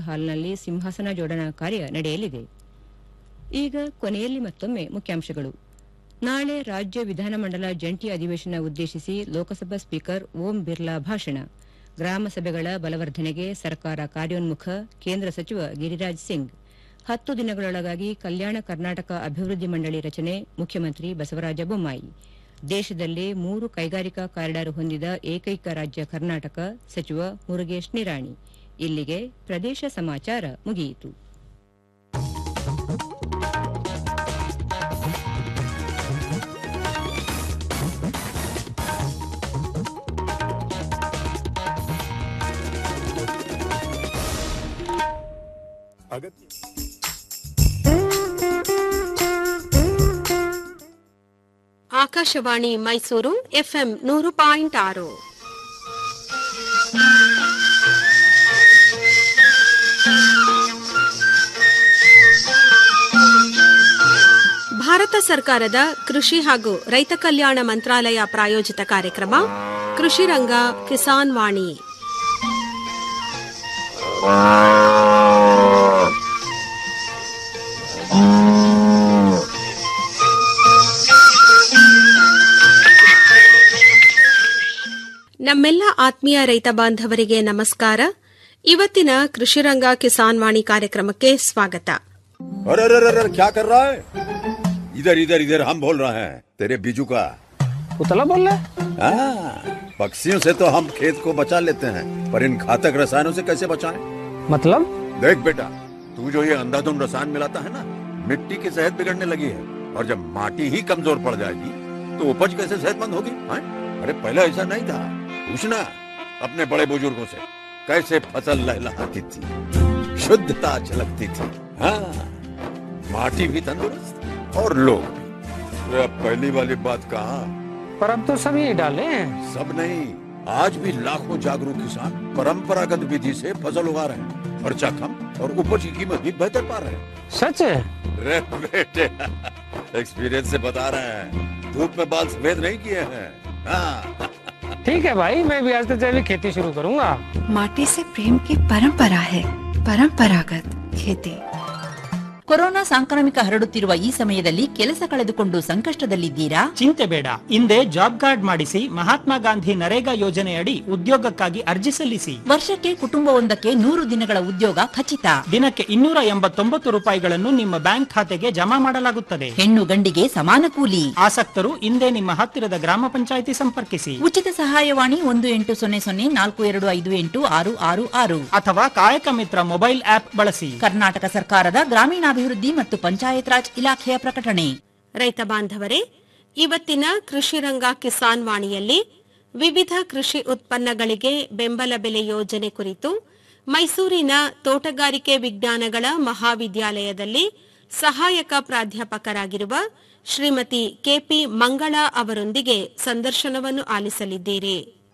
ಹಾಲ್ನಲ್ಲಿ ಸಿಂಹಾಸನ ಜೋಡಣಾ ಕಾರ್ಯ ನಡೆಯಲಿದೆ ಈಗ ಕೊನೆಯಲ್ಲಿ ಮತ್ತೊಮ್ಮೆ ಮುಖ್ಯಾಂಶಗಳು ನಾಳೆ ರಾಜ್ಯ ವಿಧಾನಮಂಡಲ ಜಂಟಿ ಅಧಿವೇಶನ ಉದ್ದೇಶಿಸಿ ಲೋಕಸಭಾ ಸ್ಪೀಕರ್ ಓಂ ಬಿರ್ಲಾ ಭಾಷಣ ಗ್ರಾಮ ಸಭೆಗಳ ಬಲವರ್ಧನೆಗೆ ಸರ್ಕಾರ ಕಾರ್ಯೋನ್ಮುಖ ಕೇಂದ್ರ ಸಚಿವ ಗಿರಿರಾಜ್ ಸಿಂಗ್ ಹತ್ತು ದಿನಗಳೊಳಗಾಗಿ ಕಲ್ಯಾಣ ಕರ್ನಾಟಕ ಅಭಿವೃದ್ಧಿ ಮಂಡಳಿ ರಚನೆ ಮುಖ್ಯಮಂತ್ರಿ ಬಸವರಾಜ ಬೊಮ್ಮಾಯಿ ದೇಶದಲ್ಲೇ ಮೂರು ಕೈಗಾರಿಕಾ ಕಾರಿಡಾರ್ ಹೊಂದಿದ ಏಕೈಕ ರಾಜ್ಯ ಕರ್ನಾಟಕ ಸಚಿವ ಮುರುಗೇಶ್ ನಿರಾಣಿ ಇಲ್ಲಿಗೆ ಪ್ರದೇಶ ಸಮಾಚಾರ ಮುಗಿಯಿತು ಅಗತ್ಯ ಆಕಾಶವಾಣಿ ಮೈಸೂರು ಎಫ್ಎಂ ನೂರು ಪಾಯಿಂಟ್ ಆರು ಭಾರತ ಸರ್ಕಾರದ ಕೃಷಿ ಹಾಗೂ ರೈತ ಕಲ್ಯಾಣ ಮಂತ್ರಾಲಯ ಪ್ರಾಯೋಜಿತ ಕಾರ್ಯಕ್ರಮ ಕೃಷಿ ರಂಗ ಕಿಸಾನ್ ವಾಣಿ ನಮ್ಮೆಲ್ಲ ಆತ್ಮೀಯ ರೈತ ಬಾಂಧವರಿಗೆ ನಮಸ್ಕಾರ ಇವತ್ತಿನ ಕೃಷಿರಂಗ ಕಿಸಾನ್ ವಾಣಿ ಕಾರ್ಯಕ್ರಮಕ್ಕೆ ಸ್ವಾಗತ अरे अरे अरे अरे, क्या कर रहा है इधर इधर इधर हम बोल रहे हैं तेरे बीजू का उतला बोल रहा है हाँ, पक्षियों से तो हम खेत को बचा लेते हैं पर इन घातक रसायनों से कैसे बचाएं? मतलब देख बेटा तू जो ये अंधाधुंध रसायन मिलाता है ना मिट्टी की सेहत बिगड़ने लगी है और जब माटी ही कमजोर पड़ जाएगी तो उपज कैसे सेहतमंद होगी हाँ? अरे पहले ऐसा नहीं था पूछना अपने बड़े बुजुर्गों से कैसे फसल लहलहाती थी शुद्धता झलकती थी हाँ माटी भी तंदुरुस्त और लोग भी अरे अब पहली वाली बात कहा पर अब तो सभी डाले हैं सब नहीं आज भी लाखों जागरूक किसान परंपरागत विधि से फसल उगा रहे हैं खर्चा कम और उपज की कीमत भी बेहतर पा रहे हैं सच है रे बेटे एक्सपीरियंस से बता रहे हैं धूप में बाल सफेद नहीं किए हैं हाँ ठीक है भाई मैं भी आज से जैविक खेती शुरू करूंगा माटी से प्रेम की परंपरा है परंपरागत खेती ಕೊರೋನಾ ಸಾಂಕ್ರಾಮಿಕ ಹರಡುತ್ತಿರುವ ಈ ಸಮಯದಲ್ಲಿ ಕೆಲಸ ಕಳೆದುಕೊಂಡು ಸಂಕಷ್ಟದಲ್ಲಿದ್ದೀರಾ ಚಿಂತೆ ಬೇಡ ಹಿಂದೆ ಜಾಬ್ ಕಾರ್ಡ್ ಮಾಡಿಸಿ ಮಹಾತ್ಮ ಗಾಂಧಿ ನರೇಗಾ ಯೋಜನೆಯಡಿ ಉದ್ಯೋಗಕ್ಕಾಗಿ ಅರ್ಜಿ ಸಲ್ಲಿಸಿ ವರ್ಷಕ್ಕೆ ಕುಟುಂಬವೊಂದಕ್ಕೆ ನೂರು ದಿನಗಳ ಉದ್ಯೋಗ ಖಚಿತ ದಿನಕ್ಕೆ ಇನ್ನೂರ ಎಂಬತ್ತೊಂಬತ್ತು ರೂಪಾಯಿಗಳನ್ನು ನಿಮ್ಮ ಬ್ಯಾಂಕ್ ಖಾತೆಗೆ ಜಮಾ ಮಾಡಲಾಗುತ್ತದೆ ಹೆಣ್ಣು ಗಂಡಿಗೆ ಸಮಾನ ಕೂಲಿ ಆಸಕ್ತರು ಹಿಂದೆ ನಿಮ್ಮ ಹತ್ತಿರದ ಗ್ರಾಮ ಪಂಚಾಯಿತಿ ಸಂಪರ್ಕಿಸಿ ಉಚಿತ ಸಹಾಯವಾಣಿ ಒಂದು ಎಂಟು ಸೊನ್ನೆ ಸೊನ್ನೆ ನಾಲ್ಕು ಎರಡು ಐದು ಎಂಟು ಆರು ಆರು ಆರು ಅಥವಾ ಕಾಯಕ ಮಿತ್ರ ಮೊಬೈಲ್ ಆಪ್ ಬಳಸಿ ಕರ್ನಾಟಕ ಸರ್ಕಾರದ ಗ್ರಾಮೀಣಾಭಿವೃದ್ಧಿ ಮತ್ತು ಪಂಚಾಯತ್ ರಾಜ್ ಇಲಾಖೆಯ ಪ್ರಕಟಣೆ ರೈತ ಬಾಂಧವರೇ ಇವತ್ತಿನ ಕೃಷಿರಂಗ ಕಿಸಾನ್ ವಾಣಿಯಲ್ಲಿ ವಿವಿಧ ಕೃಷಿ ಉತ್ಪನ್ನಗಳಿಗೆ ಬೆಂಬಲ ಬೆಲೆ ಯೋಜನೆ ಕುರಿತು ಮೈಸೂರಿನ ತೋಟಗಾರಿಕೆ ವಿಜ್ಞಾನಗಳ ಮಹಾವಿದ್ಯಾಲಯದಲ್ಲಿ ಸಹಾಯಕ ಪ್ರಾಧ್ಯಾಪಕರಾಗಿರುವ ಶ್ರೀಮತಿ ಕೆಪಿ ಮಂಗಳಾ ಅವರೊಂದಿಗೆ ಸಂದರ್ಶನವನ್ನು ಆಲಿಸಲಿದ್ದೀರಿ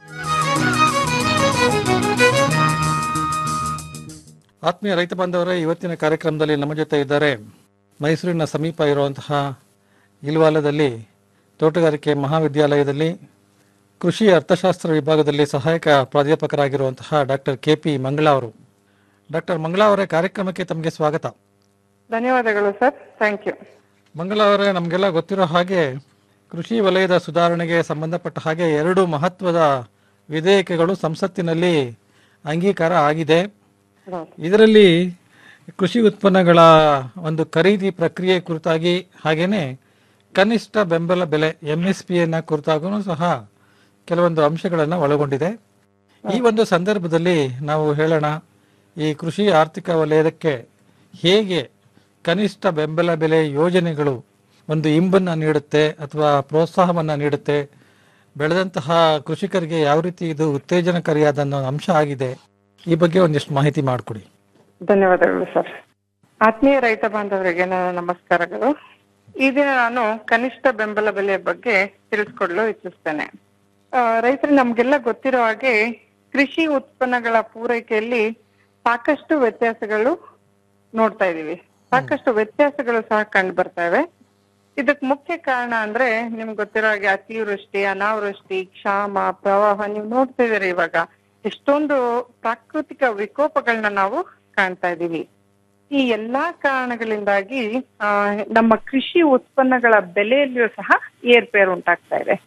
ಆತ್ಮೀಯ ರೈತ ಬಾಂಧವರೇ ಇವತ್ತಿನ ಕಾರ್ಯಕ್ರಮದಲ್ಲಿ ನಮ್ಮ ಜೊತೆ ಇದ್ದಾರೆ ಮೈಸೂರಿನ ಸಮೀಪ ಇರುವಂತಹ ಇಲ್ವಾಲದಲ್ಲಿ ತೋಟಗಾರಿಕೆ ಮಹಾವಿದ್ಯಾಲಯದಲ್ಲಿ ಕೃಷಿ ಅರ್ಥಶಾಸ್ತ್ರ ವಿಭಾಗದಲ್ಲಿ ಸಹಾಯಕ ಪ್ರಾಧ್ಯಾಪಕರಾಗಿರುವಂತಹ ಡಾಕ್ಟರ್ ಕೆ ಪಿ ಮಂಗಳಾ ಅವರು ಡಾಕ್ಟರ್ ಮಂಗಳಾ ಅವರೇ ಕಾರ್ಯಕ್ರಮಕ್ಕೆ ತಮಗೆ ಸ್ವಾಗತ ಧನ್ಯವಾದಗಳು ಸರ್ ಥ್ಯಾಂಕ್ ಯು ಮಂಗಳಾ ಅವರೇ ನಮಗೆಲ್ಲ ಗೊತ್ತಿರೋ ಹಾಗೆ ಕೃಷಿ ವಲಯದ ಸುಧಾರಣೆಗೆ ಸಂಬಂಧಪಟ್ಟ ಹಾಗೆ ಎರಡು ಮಹತ್ವದ ವಿಧೇಯಕಗಳು ಸಂಸತ್ತಿನಲ್ಲಿ ಅಂಗೀಕಾರ ಆಗಿದೆ ಇದರಲ್ಲಿ ಕೃಷಿ ಉತ್ಪನ್ನಗಳ ಒಂದು ಖರೀದಿ ಪ್ರಕ್ರಿಯೆ ಕುರಿತಾಗಿ ಹಾಗೇನೆ ಕನಿಷ್ಠ ಬೆಂಬಲ ಬೆಲೆ ಎಂ ಎಸ್ ಪಿಯನ್ನ ಕುರಿತಾಗೂ ಸಹ ಕೆಲವೊಂದು ಅಂಶಗಳನ್ನು ಒಳಗೊಂಡಿದೆ ಈ ಒಂದು ಸಂದರ್ಭದಲ್ಲಿ ನಾವು ಹೇಳೋಣ ಈ ಕೃಷಿ ಆರ್ಥಿಕ ವಲಯಕ್ಕೆ ಹೇಗೆ ಕನಿಷ್ಠ ಬೆಂಬಲ ಬೆಲೆ ಯೋಜನೆಗಳು ಒಂದು ಇಂಬನ್ನ ನೀಡುತ್ತೆ ಅಥವಾ ಪ್ರೋತ್ಸಾಹವನ್ನ ನೀಡುತ್ತೆ ಬೆಳೆದಂತಹ ಕೃಷಿಕರಿಗೆ ಯಾವ ರೀತಿ ಇದು ಉತ್ತೇಜನಕಾರಿಯಾದ ಅನ್ನೋ ಅಂಶ ಆಗಿದೆ ಈ ಬಗ್ಗೆ ಒಂದಿಷ್ಟು ಮಾಹಿತಿ ಮಾಡಿಕೊಡಿ ಧನ್ಯವಾದಗಳು ಸರ್ ಆತ್ಮೀಯ ರೈತ ಬಾಂಧವರಿಗೆ ನನ್ನ ನಮಸ್ಕಾರಗಳು ಈ ದಿನ ನಾನು ಕನಿಷ್ಠ ಬೆಂಬಲ ಬೆಲೆ ಬಗ್ಗೆ ತಿಳಿಸ್ಕೊಡ್ಲು ಇಚ್ಛಿಸ್ತೇನೆ ಆ, ರೈತರು ನಮ್ಗೆಲ್ಲ ಗೊತ್ತಿರೋ ಹಾಗೆ ಕೃಷಿ ಉತ್ಪನ್ನಗಳ ಪೂರೈಕೆಯಲ್ಲಿ ಸಾಕಷ್ಟು ವ್ಯತ್ಯಾಸಗಳು ನೋಡ್ತಾ ಇದೀವಿ ಸಾಕಷ್ಟು ವ್ಯತ್ಯಾಸಗಳು ಸಹ ಕಂಡು ಬರ್ತಾ ಇದಕ್ ಮುಖ್ಯ ಕಾರಣ ಅಂದ್ರೆ ನಿಮ್ಗೆ ಗೊತ್ತಿರೋ ಹಾಗೆ ಅತಿವೃಷ್ಟಿ ಅನಾವೃಷ್ಟಿ ಕ್ಷಾಮ ಪ್ರವಾಹ ನೀವು ನೋಡ್ತಾ ಇದೀರಿ ಇವಾಗ ಎಷ್ಟೊಂದು ಪ್ರಾಕೃತಿಕ ವಿಕೋಪಗಳನ್ನ ನಾವು ಕಾಣ್ತಾ ಇದೀವಿ ಈ ಎಲ್ಲಾ ಕಾರಣಗಳಿಂದಾಗಿ ಆ, ನಮ್ಮ ಕೃಷಿ ಉತ್ಪನ್ನಗಳ ಬೆಲೆಯಲ್ಲಿಯೂ ಸಹ ಏರ್ಪೇರು ಉಂಟಾಗ್ತಾ ಇದೆ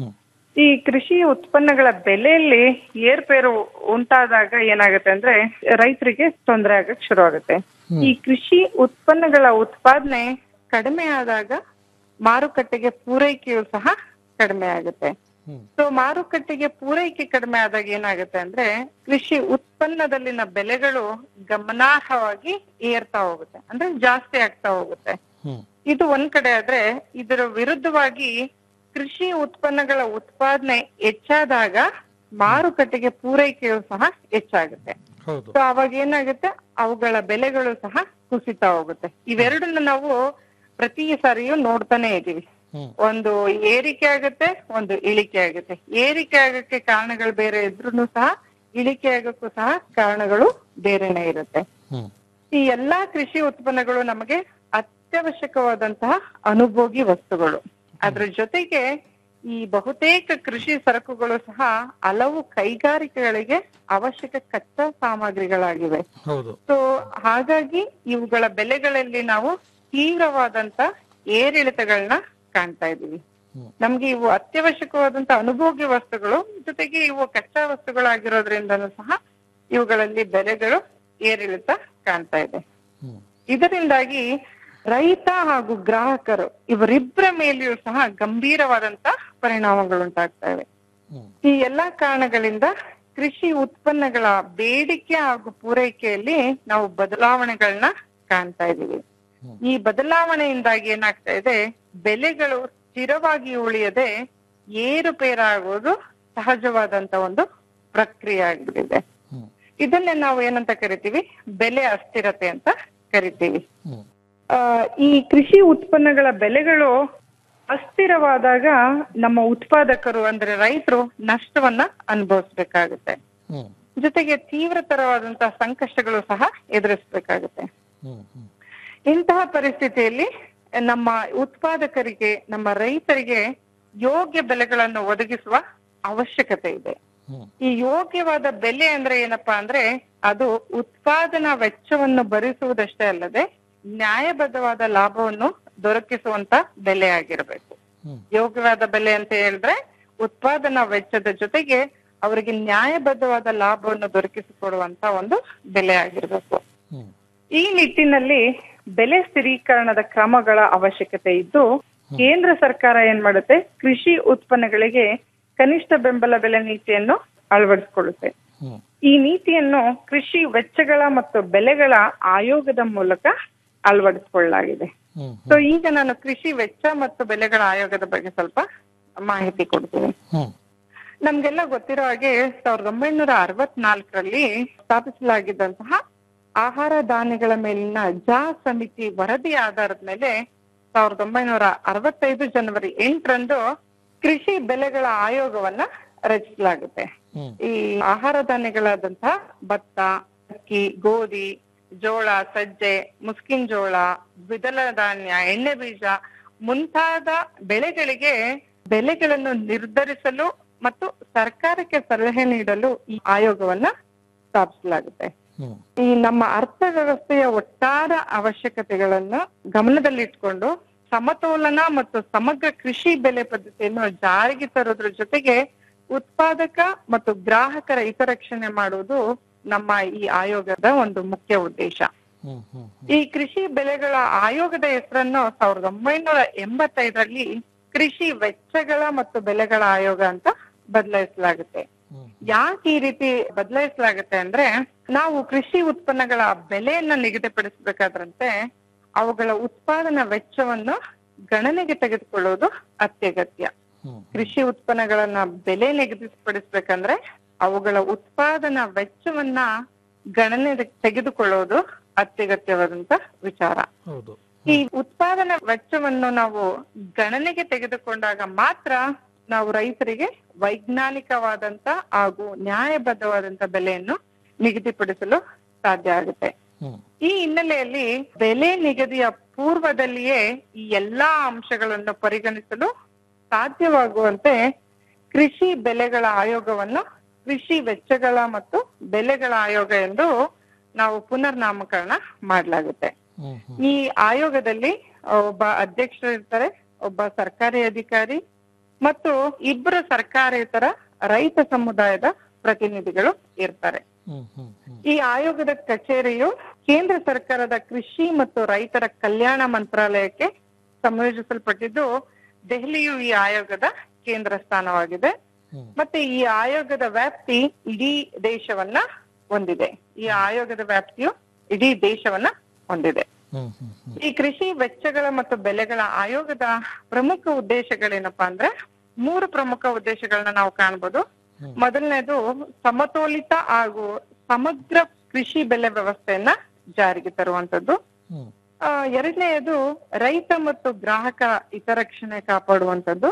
ಈ ಕೃಷಿ ಉತ್ಪನ್ನಗಳ ಬೆಲೆಯಲ್ಲಿ ಏರ್ಪೇರು ಉಂಟಾದಾಗ ಏನಾಗುತ್ತೆ ಅಂದ್ರೆ ರೈತರಿಗೆ ತೊಂದರೆ ಆಗಕ್ ಶುರು ಆಗುತ್ತೆ ಈ ಕೃಷಿ ಉತ್ಪನ್ನಗಳ ಉತ್ಪಾದನೆ ಕಡಿಮೆ ಆದಾಗ ಮಾರುಕಟ್ಟೆಗೆ ಪೂರೈಕೆಯು ಸಹ ಕಡಿಮೆ ಆಗುತ್ತೆ ಸೊ ಮಾರುಕಟ್ಟೆಗೆ ಪೂರೈಕೆ ಕಡಿಮೆ ಆದಾಗ ಏನಾಗುತ್ತೆ ಅಂದ್ರೆ ಕೃಷಿ ಉತ್ಪನ್ನದಲ್ಲಿನ ಬೆಲೆಗಳು ಗಮನಾರ್ಹವಾಗಿ ಏರ್ತಾ ಹೋಗುತ್ತೆ ಅಂದ್ರೆ ಜಾಸ್ತಿ ಆಗ್ತಾ ಹೋಗುತ್ತೆ ಇದು ಒಂದ್ ಕಡೆ ಆದ್ರೆ ಇದರ ವಿರುದ್ಧವಾಗಿ ಕೃಷಿ ಉತ್ಪನ್ನಗಳ ಉತ್ಪಾದನೆ ಹೆಚ್ಚಾದಾಗ ಮಾರುಕಟ್ಟೆಗೆ ಪೂರೈಕೆಯು ಸಹ ಹೆಚ್ಚಾಗುತ್ತೆ ಹೌದು ಸೊ ಅವಾಗ ಏನಾಗುತ್ತೆ ಅವುಗಳ ಬೆಲೆಗಳು ಸಹ ಕುಸಿತಾ ಹೋಗುತ್ತೆ ಇವೆರಡನ್ನ ನಾವು ಪ್ರತಿ ಸಾರಿಯೂ ನೋಡ್ತಾನೆ ಇದೀವಿ ಒಂದು ಏರಿಕೆ ಆಗುತ್ತೆ ಒಂದು ಇಳಿಕೆ ಆಗುತ್ತೆ ಏರಿಕೆ ಆಗಕ್ಕೆ ಕಾರಣಗಳು ಬೇರೆ ಇದ್ರೂ ಸಹ ಇಳಿಕೆ ಆಗಕ್ಕೂ ಸಹ ಕಾರಣಗಳು ಬೇರೆನೆ ಇರುತ್ತೆ ಈ ಎಲ್ಲಾ ಕೃಷಿ ಉತ್ಪನ್ನಗಳು ನಮಗೆ ಅತ್ಯವಶ್ಯಕವಾದಂತಹ ಅನುಭೋಗಿ ವಸ್ತುಗಳು ಅದ್ರ ಜೊತೆಗೆ ಈ ಬಹುತೇಕ ಕೃಷಿ ಸರಕುಗಳು ಸಹ ಹಲವು ಕೈಗಾರಿಕೆಗಳಿಗೆ ಅವಶ್ಯಕ ಕಚ್ಚಾ ಸಾಮಗ್ರಿಗಳಾಗಿವೆ ಹೌದು ಸೊ ಹಾಗಾಗಿ ಇವುಗಳ ಬೆಲೆಗಳಲ್ಲಿ ನಾವು ತೀವ್ರವಾದಂತ ಏರಿಳಿತಗಳನ್ನ ಕಾಣ್ತಾ ಇದೀವಿ ನಮ್ಗೆ ಇವು ಅತ್ಯವಶ್ಯಕವಾದಂತ ಅನುಭೋಗ್ಯ ವಸ್ತುಗಳು ಜೊತೆಗೆ ಇವು ಕಚ್ಚಾ ವಸ್ತುಗಳಾಗಿರೋದ್ರಿಂದನೂ ಸಹ ಇವುಗಳಲ್ಲಿ ಬೆಲೆಗಳು ಏರಿಳಿತ ಕಾಣ್ತಾ ಇದೆ ಇದರಿಂದಾಗಿ ರೈತ ಹಾಗೂ ಗ್ರಾಹಕರು ಇವರಿಬ್ಬರ ಮೇಲೆಯೂ ಸಹ ಗಂಭೀರವಾದಂತ ಪರಿಣಾಮಗಳುಂಟಾಗ್ತಾ ಇವೆ ಈ ಎಲ್ಲಾ ಕಾರಣಗಳಿಂದ ಕೃಷಿ ಉತ್ಪನ್ನಗಳ ಬೇಡಿಕೆ ಹಾಗೂ ಪೂರೈಕೆಯಲ್ಲಿ ನಾವು ಬದಲಾವಣೆಗಳನ್ನ ಕಾಣ್ತಾ ಇದೀವಿ ಈ ಬದಲಾವಣೆಯಿಂದಾಗಿ ಏನಾಗ್ತಾ ಇದೆ ಬೆಲೆಗಳು ಸ್ಥಿರವಾಗಿ ಉಳಿಯದೆ ಏರುಪೇರಾಗುವುದು ಸಹಜವಾದಂತ ಒಂದು ಪ್ರಕ್ರಿಯೆ ಆಗಿಬಿಟ್ಟಿದೆ ಇದನ್ನೇ ನಾವು ಏನಂತ ಕರಿತೀವಿ ಬೆಲೆ ಅಸ್ಥಿರತೆ ಅಂತ ಕರಿತೀವಿ ಆ, ಈ ಕೃಷಿ ಉತ್ಪನ್ನಗಳ ಬೆಲೆಗಳು ಅಸ್ಥಿರವಾದಾಗ ನಮ್ಮ ಉತ್ಪಾದಕರು ಅಂದ್ರೆ ರೈತರು ನಷ್ಟವನ್ನ ಅನುಭವಿಸ್ಬೇಕಾಗುತ್ತೆ ಜೊತೆಗೆ ತೀವ್ರತರವಾದಂತಹ ಸಂಕಷ್ಟಗಳು ಸಹ ಎದುರಿಸಬೇಕಾಗುತ್ತೆ ಇಂತಹ ಪರಿಸ್ಥಿತಿಯಲ್ಲಿ ನಮ್ಮ ಉತ್ಪಾದಕರಿಗೆ ನಮ್ಮ ರೈತರಿಗೆ ಯೋಗ್ಯ ಬೆಲೆಗಳನ್ನು ಒದಗಿಸುವ ಅವಶ್ಯಕತೆ ಇದೆ ಈ ಯೋಗ್ಯವಾದ ಬೆಲೆ ಅಂದ್ರೆ ಏನಪ್ಪಾ ಅಂದ್ರೆ ಅದು ಉತ್ಪಾದನಾ ವೆಚ್ಚವನ್ನು ಭರಿಸುವುದಷ್ಟೇ ಅಲ್ಲದೆ ನ್ಯಾಯಬದ್ಧವಾದ ಲಾಭವನ್ನು ದೊರಕಿಸುವಂತ ಬೆಲೆ ಆಗಿರಬೇಕು ಯೋಗ್ಯವಾದ ಬೆಲೆ ಅಂತ ಹೇಳಿದ್ರೆ ಉತ್ಪಾದನಾ ವೆಚ್ಚದ ಜೊತೆಗೆ ಅವರಿಗೆ ನ್ಯಾಯಬದ್ಧವಾದ ಲಾಭವನ್ನು ದೊರಕಿಸಿಕೊಡುವಂತ ಒಂದು ಬೆಲೆ ಆಗಿರ್ಬೇಕು ಈ ನಿಟ್ಟಿನಲ್ಲಿ ಬೆಲೆ ಸ್ಥಿರೀಕರಣದ ಕ್ರಮಗಳ ಅವಶ್ಯಕತೆ ಇದ್ದು ಕೇಂದ್ರ ಸರ್ಕಾರ ಏನ್ ಮಾಡುತ್ತೆ ಕೃಷಿ ಉತ್ಪನ್ನಗಳಿಗೆ ಕನಿಷ್ಠ ಬೆಂಬಲ ಬೆಲೆ ನೀತಿಯನ್ನು ಅಳವಡಿಸಿಕೊಳ್ಳುತ್ತೆ ಈ ನೀತಿಯನ್ನು ಕೃಷಿ ವೆಚ್ಚಗಳ ಮತ್ತು ಬೆಲೆಗಳ ಆಯೋಗದ ಮೂಲಕ ಅಳವಡಿಸಿಕೊಳ್ಳಲಾಗಿದೆ ಸೊ ಈಗ ನಾನು ಕೃಷಿ ವೆಚ್ಚ ಮತ್ತು ಬೆಲೆಗಳ ಆಯೋಗದ ಬಗ್ಗೆ ಸ್ವಲ್ಪ ಮಾಹಿತಿ ಕೊಡ್ತೀನಿ ನಮ್ಗೆಲ್ಲ ಗೊತ್ತಿರೋ ಹಾಗೆ ಸಾವಿರದ ಒಂಬೈನೂರ ಅರವತ್ನಾಲ್ಕರಲ್ಲಿ ಸ್ಥಾಪಿಸಲಾಗಿದ್ದಂತಹ ಆಹಾರ ಧಾನ್ಯಗಳ ಮೇಲಿನ ಜಾ ಸಮಿತಿ ವರದಿ ಆಧಾರದ ಮೇಲೆ ಸಾವಿರದ ಒಂಬೈನೂರ ಅರವತ್ತೈದು ಜನವರಿ ಎಂಟರಂದು ಕೃಷಿ ಬೆಲೆಗಳ ಆಯೋಗವನ್ನ ರಚಿಸಲಾಗುತ್ತೆ ಈ ಆಹಾರ ಧಾನ್ಯಗಳಾದಂತಹ ಭತ್ತ ಅಕ್ಕಿ ಗೋಧಿ ಜೋಳ ಸಜ್ಜೆ ಮುಸ್ಕಿನ್ ಜೋಳ ದ್ವಿದಳ ಧಾನ್ಯ ಎಣ್ಣೆ ಬೀಜ ಮುಂತಾದ ಬೆಳೆಗಳಿಗೆ ಬೆಲೆಗಳನ್ನು ನಿರ್ಧರಿಸಲು ಮತ್ತು ಸರ್ಕಾರಕ್ಕೆ ಸಲಹೆ ನೀಡಲು ಈ ಆಯೋಗವನ್ನ ಸ್ಥಾಪಿಸಲಾಗುತ್ತೆ ಈ ನಮ್ಮ ಅರ್ಥವ್ಯವಸ್ಥೆಯ ಒಟ್ಟಾರೆ ಅವಶ್ಯಕತೆಗಳನ್ನು ಗಮನದಲ್ಲಿಟ್ಕೊಂಡು ಸಮತೋಲನ ಮತ್ತು ಸಮಗ್ರ ಕೃಷಿ ಬೆಲೆ ಪದ್ಧತಿಯನ್ನು ಜಾರಿಗೆ ತರೋದ್ರ ಜೊತೆಗೆ ಉತ್ಪಾದಕ ಮತ್ತು ಗ್ರಾಹಕರ ಹಿತರಕ್ಷಣೆ ಮಾಡುವುದು ನಮ್ಮ ಈ ಆಯೋಗದ ಒಂದು ಮುಖ್ಯ ಉದ್ದೇಶ ಈ ಕೃಷಿ ಬೆಲೆಗಳ ಆಯೋಗದ ಹೆಸರನ್ನು ಸಾವಿರದ ಒಂಬೈನೂರ ಎಂಬತ್ತೈದರಲ್ಲಿ ಕೃಷಿ ವೆಚ್ಚಗಳ ಮತ್ತು ಬೆಲೆಗಳ ಆಯೋಗ ಅಂತ ಬದಲಾಯಿಸಲಾಗುತ್ತೆ ಯಾಕೆ ಈ ರೀತಿ ಬದಲಾಯಿಸಲಾಗುತ್ತೆ ಅಂದ್ರೆ ನಾವು ಕೃಷಿ ಉತ್ಪನ್ನಗಳ ಬೆಲೆಯನ್ನ ನಿಗದಿಪಡಿಸಬೇಕಾದ್ರಂತೆ ಅವುಗಳ ಉತ್ಪಾದನಾ ವೆಚ್ಚವನ್ನು ಗಣನೆಗೆ ತೆಗೆದುಕೊಳ್ಳುವುದು ಅತ್ಯಗತ್ಯ ಕೃಷಿ ಉತ್ಪನ್ನಗಳನ್ನ ಬೆಲೆ ನಿಗದಿಪಡಿಸ್ಬೇಕಂದ್ರೆ ಅವುಗಳ ಉತ್ಪಾದನಾ ವೆಚ್ಚವನ್ನ ಗಣನೆ ತೆಗೆದುಕೊಳ್ಳುವುದು ಅತ್ಯಗತ್ಯವಾದಂತ ವಿಚಾರ ಹೌದು ಈ ಉತ್ಪಾದನಾ ವೆಚ್ಚವನ್ನು ನಾವು ಗಣನೆಗೆ ತೆಗೆದುಕೊಂಡಾಗ ಮಾತ್ರ ನಾವು ರೈತರಿಗೆ ವೈಜ್ಞಾನಿಕವಾದಂತ ಹಾಗೂ ನ್ಯಾಯಬದ್ಧವಾದಂತ ಬೆಲೆಯನ್ನು ನಿಗದಿಪಡಿಸಲು ಸಾಧ್ಯ ಆಗುತ್ತೆ ಈ ಹಿನ್ನೆಲೆಯಲ್ಲಿ ಬೆಲೆ ನಿಗದಿಯ ಪೂರ್ವದಲ್ಲಿಯೇ ಈ ಎಲ್ಲಾ ಅಂಶಗಳನ್ನು ಪರಿಗಣಿಸಲು ಸಾಧ್ಯವಾಗುವಂತೆ ಕೃಷಿ ಬೆಲೆಗಳ ಆಯೋಗವನ್ನು ಕೃಷಿ ವೆಚ್ಚಗಳ ಮತ್ತು ಬೆಲೆಗಳ ಆಯೋಗ ಎಂದು ನಾವು ಪುನರ್ ನಾಮಕರಣ ಮಾಡಲಾಗುತ್ತೆ ಈ ಆಯೋಗದಲ್ಲಿ ಒಬ್ಬ ಅಧ್ಯಕ್ಷರು ಇರ್ತಾರೆ ಒಬ್ಬ ಸರ್ಕಾರಿ ಅಧಿಕಾರಿ ಮತ್ತು ಇಬ್ಬರು ಸರ್ಕಾರೇತರ ರೈತ ಸಮುದಾಯದ ಪ್ರತಿನಿಧಿಗಳು ಇರ್ತಾರೆ ಈ ಆಯೋಗದ ಕಚೇರಿಯು ಕೇಂದ್ರ ಸರ್ಕಾರದ ಕೃಷಿ ಮತ್ತು ರೈತರ ಕಲ್ಯಾಣ ಮಂತ್ರಾಲಯಕ್ಕೆ ಸಂಯೋಜಿಸಲ್ಪಟ್ಟಿದ್ದು ದೆಹಲಿಯು ಈ ಆಯೋಗದ ಕೇಂದ್ರ ಸ್ಥಾನವಾಗಿದೆ ಮತ್ತೆ ಈ ಆಯೋಗದ ವ್ಯಾಪ್ತಿ ಇಡೀ ದೇಶವನ್ನ ಹೊಂದಿದೆ ಈ ಆಯೋಗದ ವ್ಯಾಪ್ತಿಯು ಇಡೀ ದೇಶವನ್ನ ಹೊಂದಿದೆ ಈ ಕೃಷಿ ವೆಚ್ಚಗಳ ಮತ್ತು ಬೆಲೆಗಳ ಆಯೋಗದ ಪ್ರಮುಖ ಉದ್ದೇಶಗಳೇನಪ್ಪಾ ಅಂದ್ರೆ ಮೂರು ಪ್ರಮುಖ ಉದ್ದೇಶಗಳನ್ನ ನಾವು ಕಾಣ್ಬೋದು ಮೊದಲನೇದು ಸಮತೋಲಿತ ಹಾಗೂ ಸಮಗ್ರ ಕೃಷಿ ಬೆಲೆ ವ್ಯವಸ್ಥೆಯನ್ನ ಜಾರಿಗೆ ತರುವಂತದ್ದು ಆ, ಎರಡನೆಯದು ರೈತ ಮತ್ತು ಗ್ರಾಹಕ ಹಿತರಕ್ಷಣೆ ಕಾಪಾಡುವಂತದ್ದು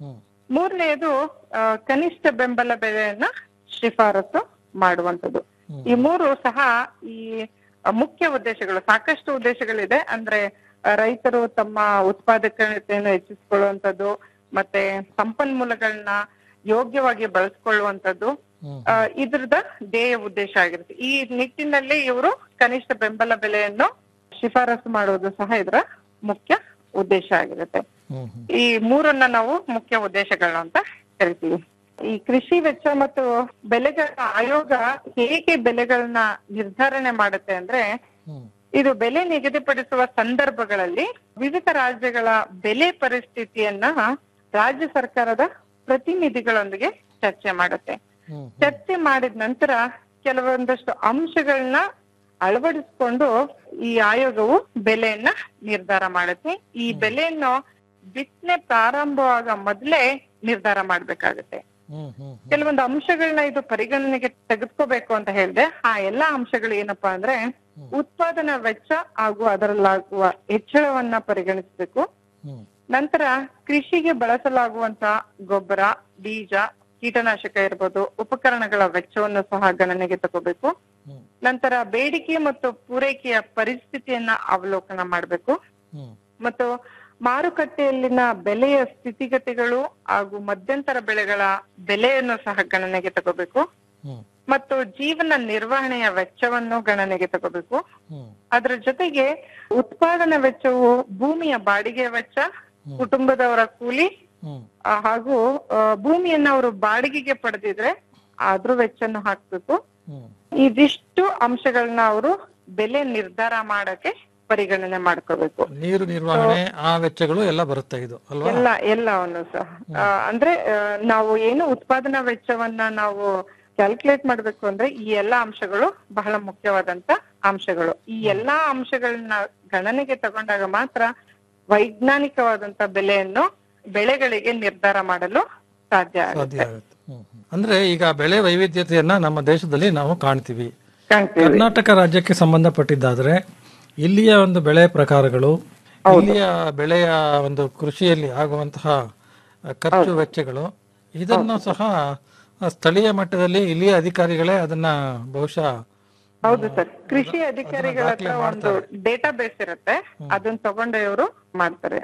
ಮೂರನೆಯದು ಆ, ಕನಿಷ್ಠ ಬೆಂಬಲ ಬೆಲೆಯನ್ನ ಶಿಫಾರಸು ಮಾಡುವಂತದ್ದು ಈ ಮೂರು ಸಹ ಈ ಆ, ಮುಖ್ಯ ಉದ್ದೇಶಗಳು ಸಾಕಷ್ಟು ಉದ್ದೇಶಗಳಿದೆ ಅಂದ್ರೆ ಆ, ರೈತರು ತಮ್ಮ ಉತ್ಪಾದಕತೆಯನ್ನು ಹೆಚ್ಚಿಸಿಕೊಳ್ಳುವಂತದ್ದು ಮತ್ತೆ ಸಂಪನ್ಮೂಲಗಳನ್ನ ಯೋಗ್ಯವಾಗಿ ಬಳಸ್ಕೊಳ್ಳುವಂತದ್ದು ಆ, ಇದ್ರದ ಧ್ಯೇಯ ಉದ್ದೇಶ ಆಗಿರುತ್ತೆ ಈ ನಿಟ್ಟಿನಲ್ಲಿ ಇವರು ಕನಿಷ್ಠ ಬೆಂಬಲ ಬೆಲೆಯನ್ನು ಶಿಫಾರಸು ಮಾಡುವುದು ಸಹ ಇದರ ಮುಖ್ಯ ಉದ್ದೇಶ ಆಗಿರುತ್ತೆ ಈ ಮೂರನ್ನ ನಾವು ಮುಖ್ಯ ಉದ್ದೇಶಗಳು ಅಂತ ಕರಿತೀವಿ ಈ ಕೃಷಿ ವೆಚ್ಚ ಮತ್ತು ಬೆಲೆಗಳ ಆಯೋಗ ಹೇಗೆ ಬೆಲೆಗಳನ್ನ ನಿರ್ಧಾರಣೆ ಮಾಡುತ್ತೆ ಅಂದ್ರೆ ಇದು ಬೆಲೆ ನಿಗದಿಪಡಿಸುವ ಸಂದರ್ಭಗಳಲ್ಲಿ ವಿವಿಧ ರಾಜ್ಯಗಳ ಬೆಲೆ ಪರಿಸ್ಥಿತಿಯನ್ನ ರಾಜ್ಯ ಸರ್ಕಾರದ ಪ್ರತಿನಿಧಿಗಳೊಂದಿಗೆ ಚರ್ಚೆ ಮಾಡುತ್ತೆ ಚರ್ಚೆ ಮಾಡಿದ ನಂತರ ಕೆಲವೊಂದಷ್ಟು ಅಂಶಗಳನ್ನ ಅಳವಡಿಸಿಕೊಂಡು ಈ ಆಯೋಗವು ಬೆಲೆಯನ್ನ ನಿರ್ಧಾರ ಮಾಡುತ್ತೆ ಈ ಬೆಲೆಯನ್ನು ಬಿತ್ತನೆ ಪ್ರಾರಂಭವಾಗ ಮೊದಲೇ ನಿರ್ಧಾರ ಮಾಡ್ಬೇಕಾಗತ್ತೆ ಕೆಲವೊಂದು ಅಂಶಗಳನ್ನ ಇದು ಪರಿಗಣನೆಗೆ ತೆಗೆದುಕೋಬೇಕು ಅಂತ ಹೇಳಿದೆ ಆ ಎಲ್ಲಾ ಅಂಶಗಳು ಏನಪ್ಪಾ ಅಂದ್ರೆ ಉತ್ಪಾದನಾ ವೆಚ್ಚ ಹಾಗೂ ಅದರಲ್ಲಾಗುವ ಹೆಚ್ಚಳವನ್ನ ಪರಿಗಣಿಸಬೇಕು ನಂತರ ಕೃಷಿಗೆ ಬಳಸಲಾಗುವಂತ ಗೊಬ್ಬರ ಬೀಜ ಕೀಟನಾಶಕ ಇರ್ಬೋದು ಉಪಕರಣಗಳ ವೆಚ್ಚವನ್ನು ಸಹ ಗಣನೆಗೆ ತಗೋಬೇಕು ನಂತರ ಬೇಡಿಕೆ ಮತ್ತು ಪೂರೈಕೆಯ ಪರಿಸ್ಥಿತಿಯನ್ನ ಅವಲೋಕನ ಮಾಡಬೇಕು ಮತ್ತು ಮಾರುಕಟ್ಟೆಯಲ್ಲಿನ ಬೆಲೆಯ ಸ್ಥಿತಿಗತಿಗಳು ಹಾಗೂ ಮಧ್ಯಂತರ ಬೆಳೆಗಳ ಬೆಲೆಯನ್ನು ಸಹ ಗಣನೆಗೆ ತಗೋಬೇಕು ಮತ್ತು ಜೀವನ ನಿರ್ವಹಣೆಯ ವೆಚ್ಚವನ್ನು ಗಣನೆಗೆ ತಗೋಬೇಕು ಅದರ ಜೊತೆಗೆ ಉತ್ಪಾದನಾ ವೆಚ್ಚವು ಭೂಮಿಯ ಬಾಡಿಗೆ ವೆಚ್ಚ ಕುಟುಂಬದವರ ಕೂಲಿ ಆ, ಹಾಗೂ ಆ, ಭೂಮಿಯನ್ನ ಅವರು ಬಾಡಿಗೆಗೆ ಪಡೆದಿದ್ರೆ ಅದ್ರ ವೆಚ್ಚನ್ನು ಹಾಕ್ಬೇಕು ಇದಿಷ್ಟು ಅಂಶಗಳನ್ನ ಅವರು ಬೆಲೆ ನಿರ್ಧಾರ ಮಾಡಕ್ಕೆ ಪರಿಗಣನೆ ಮಾಡ್ಕೋಬೇಕು ನೀರು ನಿರ್ವಹಣೆ ಆ ವೆಚ್ಚಗಳು ಎಲ್ಲ ಬರುತ್ತೆ ಇದು ಅಲ್ವಾ ಎಲ್ಲ ಎಲ್ಲವನ್ನು ಸಹ ಆ, ಅಂದ್ರೆ ಆ, ನಾವು ಏನು ಉತ್ಪಾದನಾ ವೆಚ್ಚವನ್ನ ನಾವು ಕ್ಯಾಲ್ಕುಲೇಟ್ ಮಾಡ್ಬೇಕು ಅಂದ್ರೆ ಈ ಎಲ್ಲಾ ಅಂಶಗಳು ಬಹಳ ಮುಖ್ಯವಾದಂತ ಅಂಶಗಳು ಈ ಎಲ್ಲಾ ಅಂಶಗಳನ್ನ ಗಣನೆಗೆ ತಗೊಂಡಾಗ ಮಾತ್ರ ವೈಜ್ಞಾನಿಕವಾದಂತ ಬೆಲೆಯನ್ನು ಬೆಳೆಗಳಿಗೆ ನಿರ್ಧಾರ ಮಾಡಲು ಸಾಧ್ಯ ಆಗುತ್ತೆ ಸಾಧ್ಯ ಆಗುತ್ತೆ ಅಂದ್ರೆ ಈಗ ಬೆಳೆ ವೈವಿಧ್ಯತೆಯನ್ನ ನಮ್ಮ ದೇಶದಲ್ಲಿ ನಾವು ಕಾಣ್ತೀವಿ ಕಾಣ್ತೀವಿ. ಕರ್ನಾಟಕ ರಾಜ್ಯಕ್ಕೆ ಸಂಬಂಧಪಟ್ಟಿದ್ದಾದ್ರೆ ಇಲ್ಲಿಯ ಒಂದು ಬೆಳೆ ಪ್ರಕಾರಗಳು ಇಲ್ಲಿಯ ಬೆಳೆಯ ಒಂದು ಕೃಷಿಯಲ್ಲಿ ಆಗುವಂತಹ ಅ, ಖರ್ಚು ವೆಚ್ಚಗಳು ಇದನ್ನು ಸಹ ಅ, ಸ್ಥಳೀಯ ಮಟ್ಟದಲ್ಲಿ ಇಲ್ಲಿಯ ಅಧಿಕಾರಿಗಳೇ ಅದನ್ನ ಬಹುಶಃ ಹೌದು ಸರ್ ಕೃಷಿ ಅಧಿಕಾರಿಗಳ ಹತ್ರ ಒಂದು ಡೇಟಾ ಬೇಸ್ ಇರುತ್ತೆ ಅದನ್ನ ತಗೊಂಡು ಇವರು ಮಾಡ್ತಾರೆ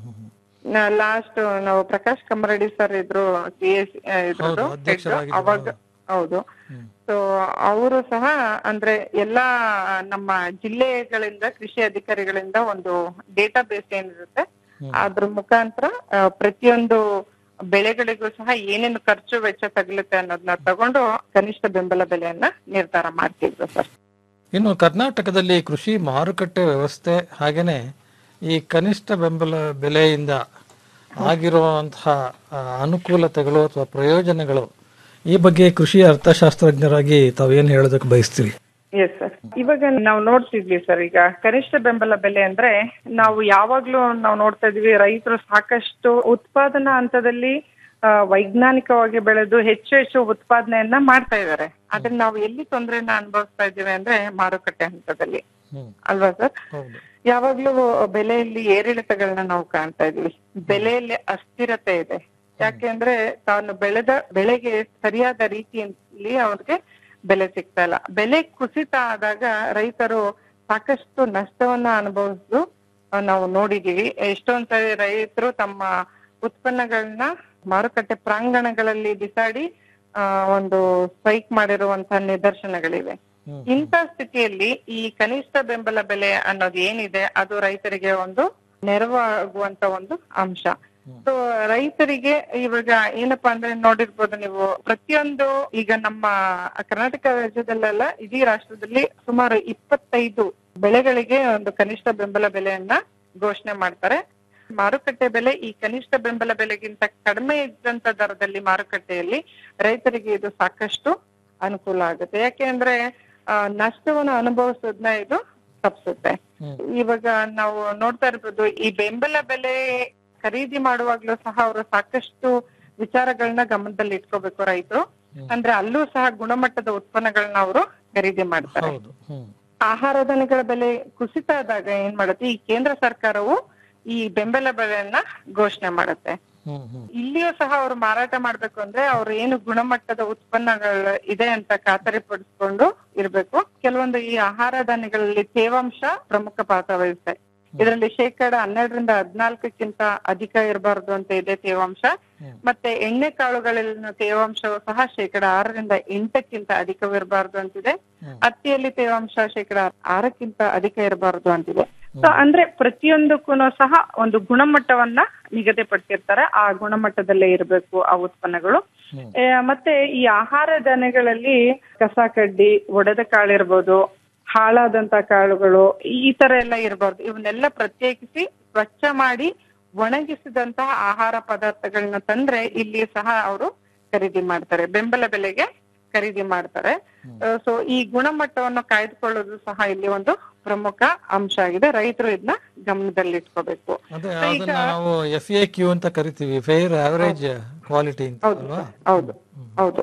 ಲಾಸ್ಟ್ ನಾವು ಪ್ರಕಾಶ್ ಕಮ್ಮರಡಿ ಸರ್ ಇದ್ರು ಸಿ ಎಸ್ ಇದ್ರದ್ದು ಹೌದು, ಅಧ್ಯಕ್ಷರಾಗಿದ್ರು. ಅವಾಗ ಹೌದು ಸೊ ಅವರು ಸಹ ಅಂದ್ರೆ ಎಲ್ಲಾ ನಮ್ಮ ಜಿಲ್ಲೆಗಳಿಂದ ಕೃಷಿ ಅಧಿಕಾರಿಗಳಿಂದ ಒಂದು ಡೇಟಾ ಬೇಸ್ ಏನಿರುತ್ತೆ ಅದ್ರ ಮುಖಾಂತರ ಆ, ಪ್ರತಿಯೊಂದು ಬೆಳೆಗಳಿಗೂ ಸಹ ಏನೇನು ಖರ್ಚು ವೆಚ್ಚ ತಗಲುತ್ತೆ ಅನ್ನೋದನ್ನ ತಗೊಂಡು ಕನಿಷ್ಠ ಬೆಂಬಲ ಬೆಲೆಯನ್ನ ನಿರ್ಧಾರ ಮಾಡ್ತಿದ್ರು ಸರ್ ಇನ್ನು ಕರ್ನಾಟಕದಲ್ಲಿ ಕೃಷಿ ಮಾರುಕಟ್ಟೆ ವ್ಯವಸ್ಥೆ ಹಾಗೇನೆ ಈ ಕನಿಷ್ಠ ಬೆಂಬಲ ಬೆಲೆಯಿಂದ ಆಗಿರುವಂತಹ ಆ, ಅನುಕೂಲತೆಗಳು ಅಥವಾ ಪ್ರಯೋಜನಗಳು ಈ ಬಗ್ಗೆ ಕೃಷಿ ಅರ್ಥಶಾಸ್ತ್ರಜ್ಞರಾಗಿ ತಾವೇನು ಹೇಳೋದಕ್ಕೆ ಬಯಸ್ತೀರಿ ಎಸ್ ಸರ್ ಇವಾಗ ನಾವು ನೋಡ್ತಿದ್ವಿ ಸರ್ ಈಗ ಕನಿಷ್ಠ ಬೆಂಬಲ ಬೆಲೆ ಅಂದ್ರೆ ನಾವು ಯಾವಾಗ್ಲೂ ನಾವು ನೋಡ್ತಾ ಇದೀವಿ ರೈತರು ಸಾಕಷ್ಟು ಉತ್ಪಾದನಾ ಹಂತದಲ್ಲಿ ಆ, ವೈಜ್ಞಾನಿಕವಾಗಿ ಬೆಳೆದು ಹೆಚ್ಚು ಹೆಚ್ಚು ಉತ್ಪಾದನೆಯನ್ನ ಮಾಡ್ತಾ ಇದ್ದಾರೆ ಆದ್ರೆ ನಾವು ಎಲ್ಲಿ ತೊಂದರೆನ ಅನುಭವಿಸ್ತಾ ಇದ್ದೀವಿ ಅಂದ್ರೆ ಮಾರುಕಟ್ಟೆ ಹಂತದಲ್ಲಿ ಅಲ್ವಾ ಸರ್ ಯಾವಾಗ್ಲೂ ಬೆಲೆಯಲ್ಲಿ ಏರಿಳಿತಗಳನ್ನ ನಾವು ಕಾಣ್ತಾ ಇದೀವಿ ಬೆಲೆಯಲ್ಲಿ ಅಸ್ಥಿರತೆ ಇದೆ ಯಾಕೆಂದ್ರೆ ತಾನು ಬೆಳೆದ ಬೆಳೆಗೆ ಸರಿಯಾದ ರೀತಿಯಲ್ಲಿ ಅವ್ರಿಗೆ ಬೆಲೆ ಸಿಗ್ತಾ ಇಲ್ಲ ಬೆಲೆ ಕುಸಿತ ಆದಾಗ ರೈತರು ಸಾಕಷ್ಟು ನಷ್ಟವನ್ನ ಅನುಭವಿಸಿದ್ದು ಆ, ನಾವು ನೋಡಿದೀವಿ ಎಷ್ಟೊಂದ್ ಸರಿ ರೈತರು ತಮ್ಮ ಉತ್ಪನ್ನಗಳನ್ನ ಮಾರುಕಟ್ಟೆ ಪ್ರಾಂಗಣಗಳಲ್ಲಿ ಬಿಸಾಡಿ ಆ, ಒಂದು ಸ್ಟ್ರೈಕ್ ಮಾಡಿರುವಂತಹ ನಿದರ್ಶನಗಳಿವೆ ಇಂಥ ಸ್ಥಿತಿಯಲ್ಲಿ ಈ ಕನಿಷ್ಠ ಬೆಂಬಲ ಬೆಲೆ ಅನ್ನೋದು ಏನಿದೆ ಅದು ರೈತರಿಗೆ ಒಂದು ನೆರವಾಗುವಂತ ಒಂದು ಅಂಶ ಸೊ ರೈತರಿಗೆ ಇವಾಗ ಏನಪ್ಪಾ ಅಂದ್ರೆ ನೋಡಿರ್ಬೋದು ನೀವು ಪ್ರತಿಯೊಂದು ಈಗ ನಮ್ಮ ಕರ್ನಾಟಕ ರಾಜ್ಯದಲ್ಲೆಲ್ಲ ಇಡೀ ರಾಷ್ಟ್ರದಲ್ಲಿ ಸುಮಾರು ಇಪ್ಪತ್ತೈದು ಬೆಳೆಗಳಿಗೆ ಒಂದು ಕನಿಷ್ಠ ಬೆಂಬಲ ಬೆಲೆಯನ್ನ ಘೋಷಣೆ ಮಾಡ್ತಾರೆ ಮಾರುಕಟ್ಟೆ ಬೆಲೆ ಈ ಕನಿಷ್ಠ ಬೆಂಬಲ ಬೆಲೆಗಿಂತ ಕಡಿಮೆ ಇದ್ದಂತ ದರದಲ್ಲಿ ಮಾರುಕಟ್ಟೆಯಲ್ಲಿ ರೈತರಿಗೆ ಇದು ಸಾಕಷ್ಟು ಅನುಕೂಲ ಆಗುತ್ತೆ ಯಾಕೆಂದ್ರೆ ಆ, ನಷ್ಟವನ್ನು ಅನುಭವಿಸೋದನ್ನ ಇದು ತಪ್ಪಿಸುತ್ತೆ ಇವಾಗ ನಾವು ನೋಡ್ತಾ ಇರ್ಬೋದು ಈ ಬೆಂಬಲ ಬೆಲೆ ಖರೀದಿ ಮಾಡುವಾಗ್ಲೂ ಸಹ ಅವರು ಸಾಕಷ್ಟು ವಿಚಾರಗಳನ್ನ ಗಮನದಲ್ಲಿ ಇಟ್ಕೋಬೇಕು ರೈತರು ಅಂದ್ರೆ ಅಲ್ಲೂ ಸಹ ಗುಣಮಟ್ಟದ ಉತ್ಪನ್ನಗಳನ್ನ ಅವರು ಖರೀದಿ ಮಾಡ್ತಾರೆ ಹೌದು ಹ್ಮ್ ಆಹಾರ ಧಾನ್ಯಗಳ ಬೆಲೆ ಕುಸಿತ ಆದಾಗ ಏನ್ ಮಾಡುತ್ತೆ ಈ ಕೇಂದ್ರ ಸರ್ಕಾರವು ಈ ಬೆಂಬಲ ಬೆಲೆಯನ್ನ ಘೋಷಣೆ ಮಾಡುತ್ತೆ ಹ್ಮ್ ಹ್ಮ್ ಇಲ್ಲಿಯೂ ಸಹ ಅವರು ಮಾರಾಟ ಮಾಡ್ಬೇಕು ಅಂದ್ರೆ ಅವ್ರು ಏನು ಗುಣಮಟ್ಟದ ಉತ್ಪನ್ನಗಳು ಇದೆ ಅಂತ ಖಾತರಿ ಪಡಿಸ್ಕೊಂಡು ಇರ್ಬೇಕು ಕೆಲವೊಂದು ಈ ಆಹಾರ ಧಾನ್ಯಗಳಲ್ಲಿ ತೇವಾಂಶ ಪ್ರಮುಖ ಪಾತ್ರ ವಹಿಸುತ್ತೆ ಇದರಲ್ಲಿ ಶೇಕಡ ಹನ್ನೆರಡರಿಂದ ಹದಿನಾಲ್ಕಕ್ಕಿಂತ ಅಧಿಕ ಇರಬಾರ್ದು ಅಂತ ಇದೆ ತೇವಾಂಶ ಮತ್ತೆ ಎಣ್ಣೆ ಕಾಳುಗಳಲ್ಲಿನ ತೇವಾಂಶವು ಸಹ ಶೇಕಡ ಆರರಿಂದ ಎಂಟಕ್ಕಿಂತ ಅಧಿಕವಿರಬಾರ್ದು ಅಂತಿದೆ ಹತ್ತಿಯಲ್ಲಿ ತೇವಾಂಶ ಶೇಕಡ ಆರಕ್ಕಿಂತ ಅಧಿಕ ಇರಬಾರ್ದು ಅಂತಿದೆ ಸೊ ಅಂದ್ರೆ ಪ್ರತಿಯೊಂದಕ್ಕೂ ಸಹ ಒಂದು ಗುಣಮಟ್ಟವನ್ನ ನಿಗದಿಪಡಿಸಿರ್ತಾರೆ ಆ ಗುಣಮಟ್ಟದಲ್ಲೇ ಇರಬೇಕು ಆ ಉತ್ಪನ್ನಗಳು ಏ, ಮತ್ತೆ ಈ ಆಹಾರ ಧಾನ್ಯಗಳಲ್ಲಿ ಕಸ ಕಡ್ಡಿ ಒಡೆದ ಕಾಳಿರ್ಬೋದು ಹಾಳಾದಂತ ಕಾಳುಗಳು ಈ ತರ ಎಲ್ಲ ಇರಬಾರ್ದು ಇವನ್ನೆಲ್ಲ ಪ್ರತ್ಯೇಕಿಸಿ ಸ್ವಚ್ಛ ಮಾಡಿ ಒಣಗಿಸಿದಂತಹ ಆಹಾರ ಪದಾರ್ಥಗಳನ್ನ ತಂದ್ರೆ ಇಲ್ಲಿ ಸಹ ಅವರು ಖರೀದಿ ಮಾಡ್ತಾರೆ ಬೆಂಬಲ ಬೆಲೆಗೆ ಖರೀದಿ ಮಾಡ್ತಾರೆ ಸೊ ಈ ಗುಣಮಟ್ಟವನ್ನು ಕಾಯ್ದುಕೊಳ್ಳೋದು ಸಹ ಇಲ್ಲಿ ಒಂದು ಪ್ರಮುಖ ಅಂಶ ಆಗಿದೆ ರೈತರು ಇದನ್ನ ಗಮನದಲ್ಲಿಟ್ಕೋಬೇಕು ಅದೇ So ಈಗ- ಅದನ್ನ ನಾವು ಎಫ್ ಎ ಕ್ಯೂ ಅಂತ ಕರಿತೀವಿ ಫೇರ್ ಆವರೇಜ್ ಕ್ವಾಲಿಟಿ ಅಂತ ಹೌದು ಅಲ್ವಾ ಹೌದು ಹೌದು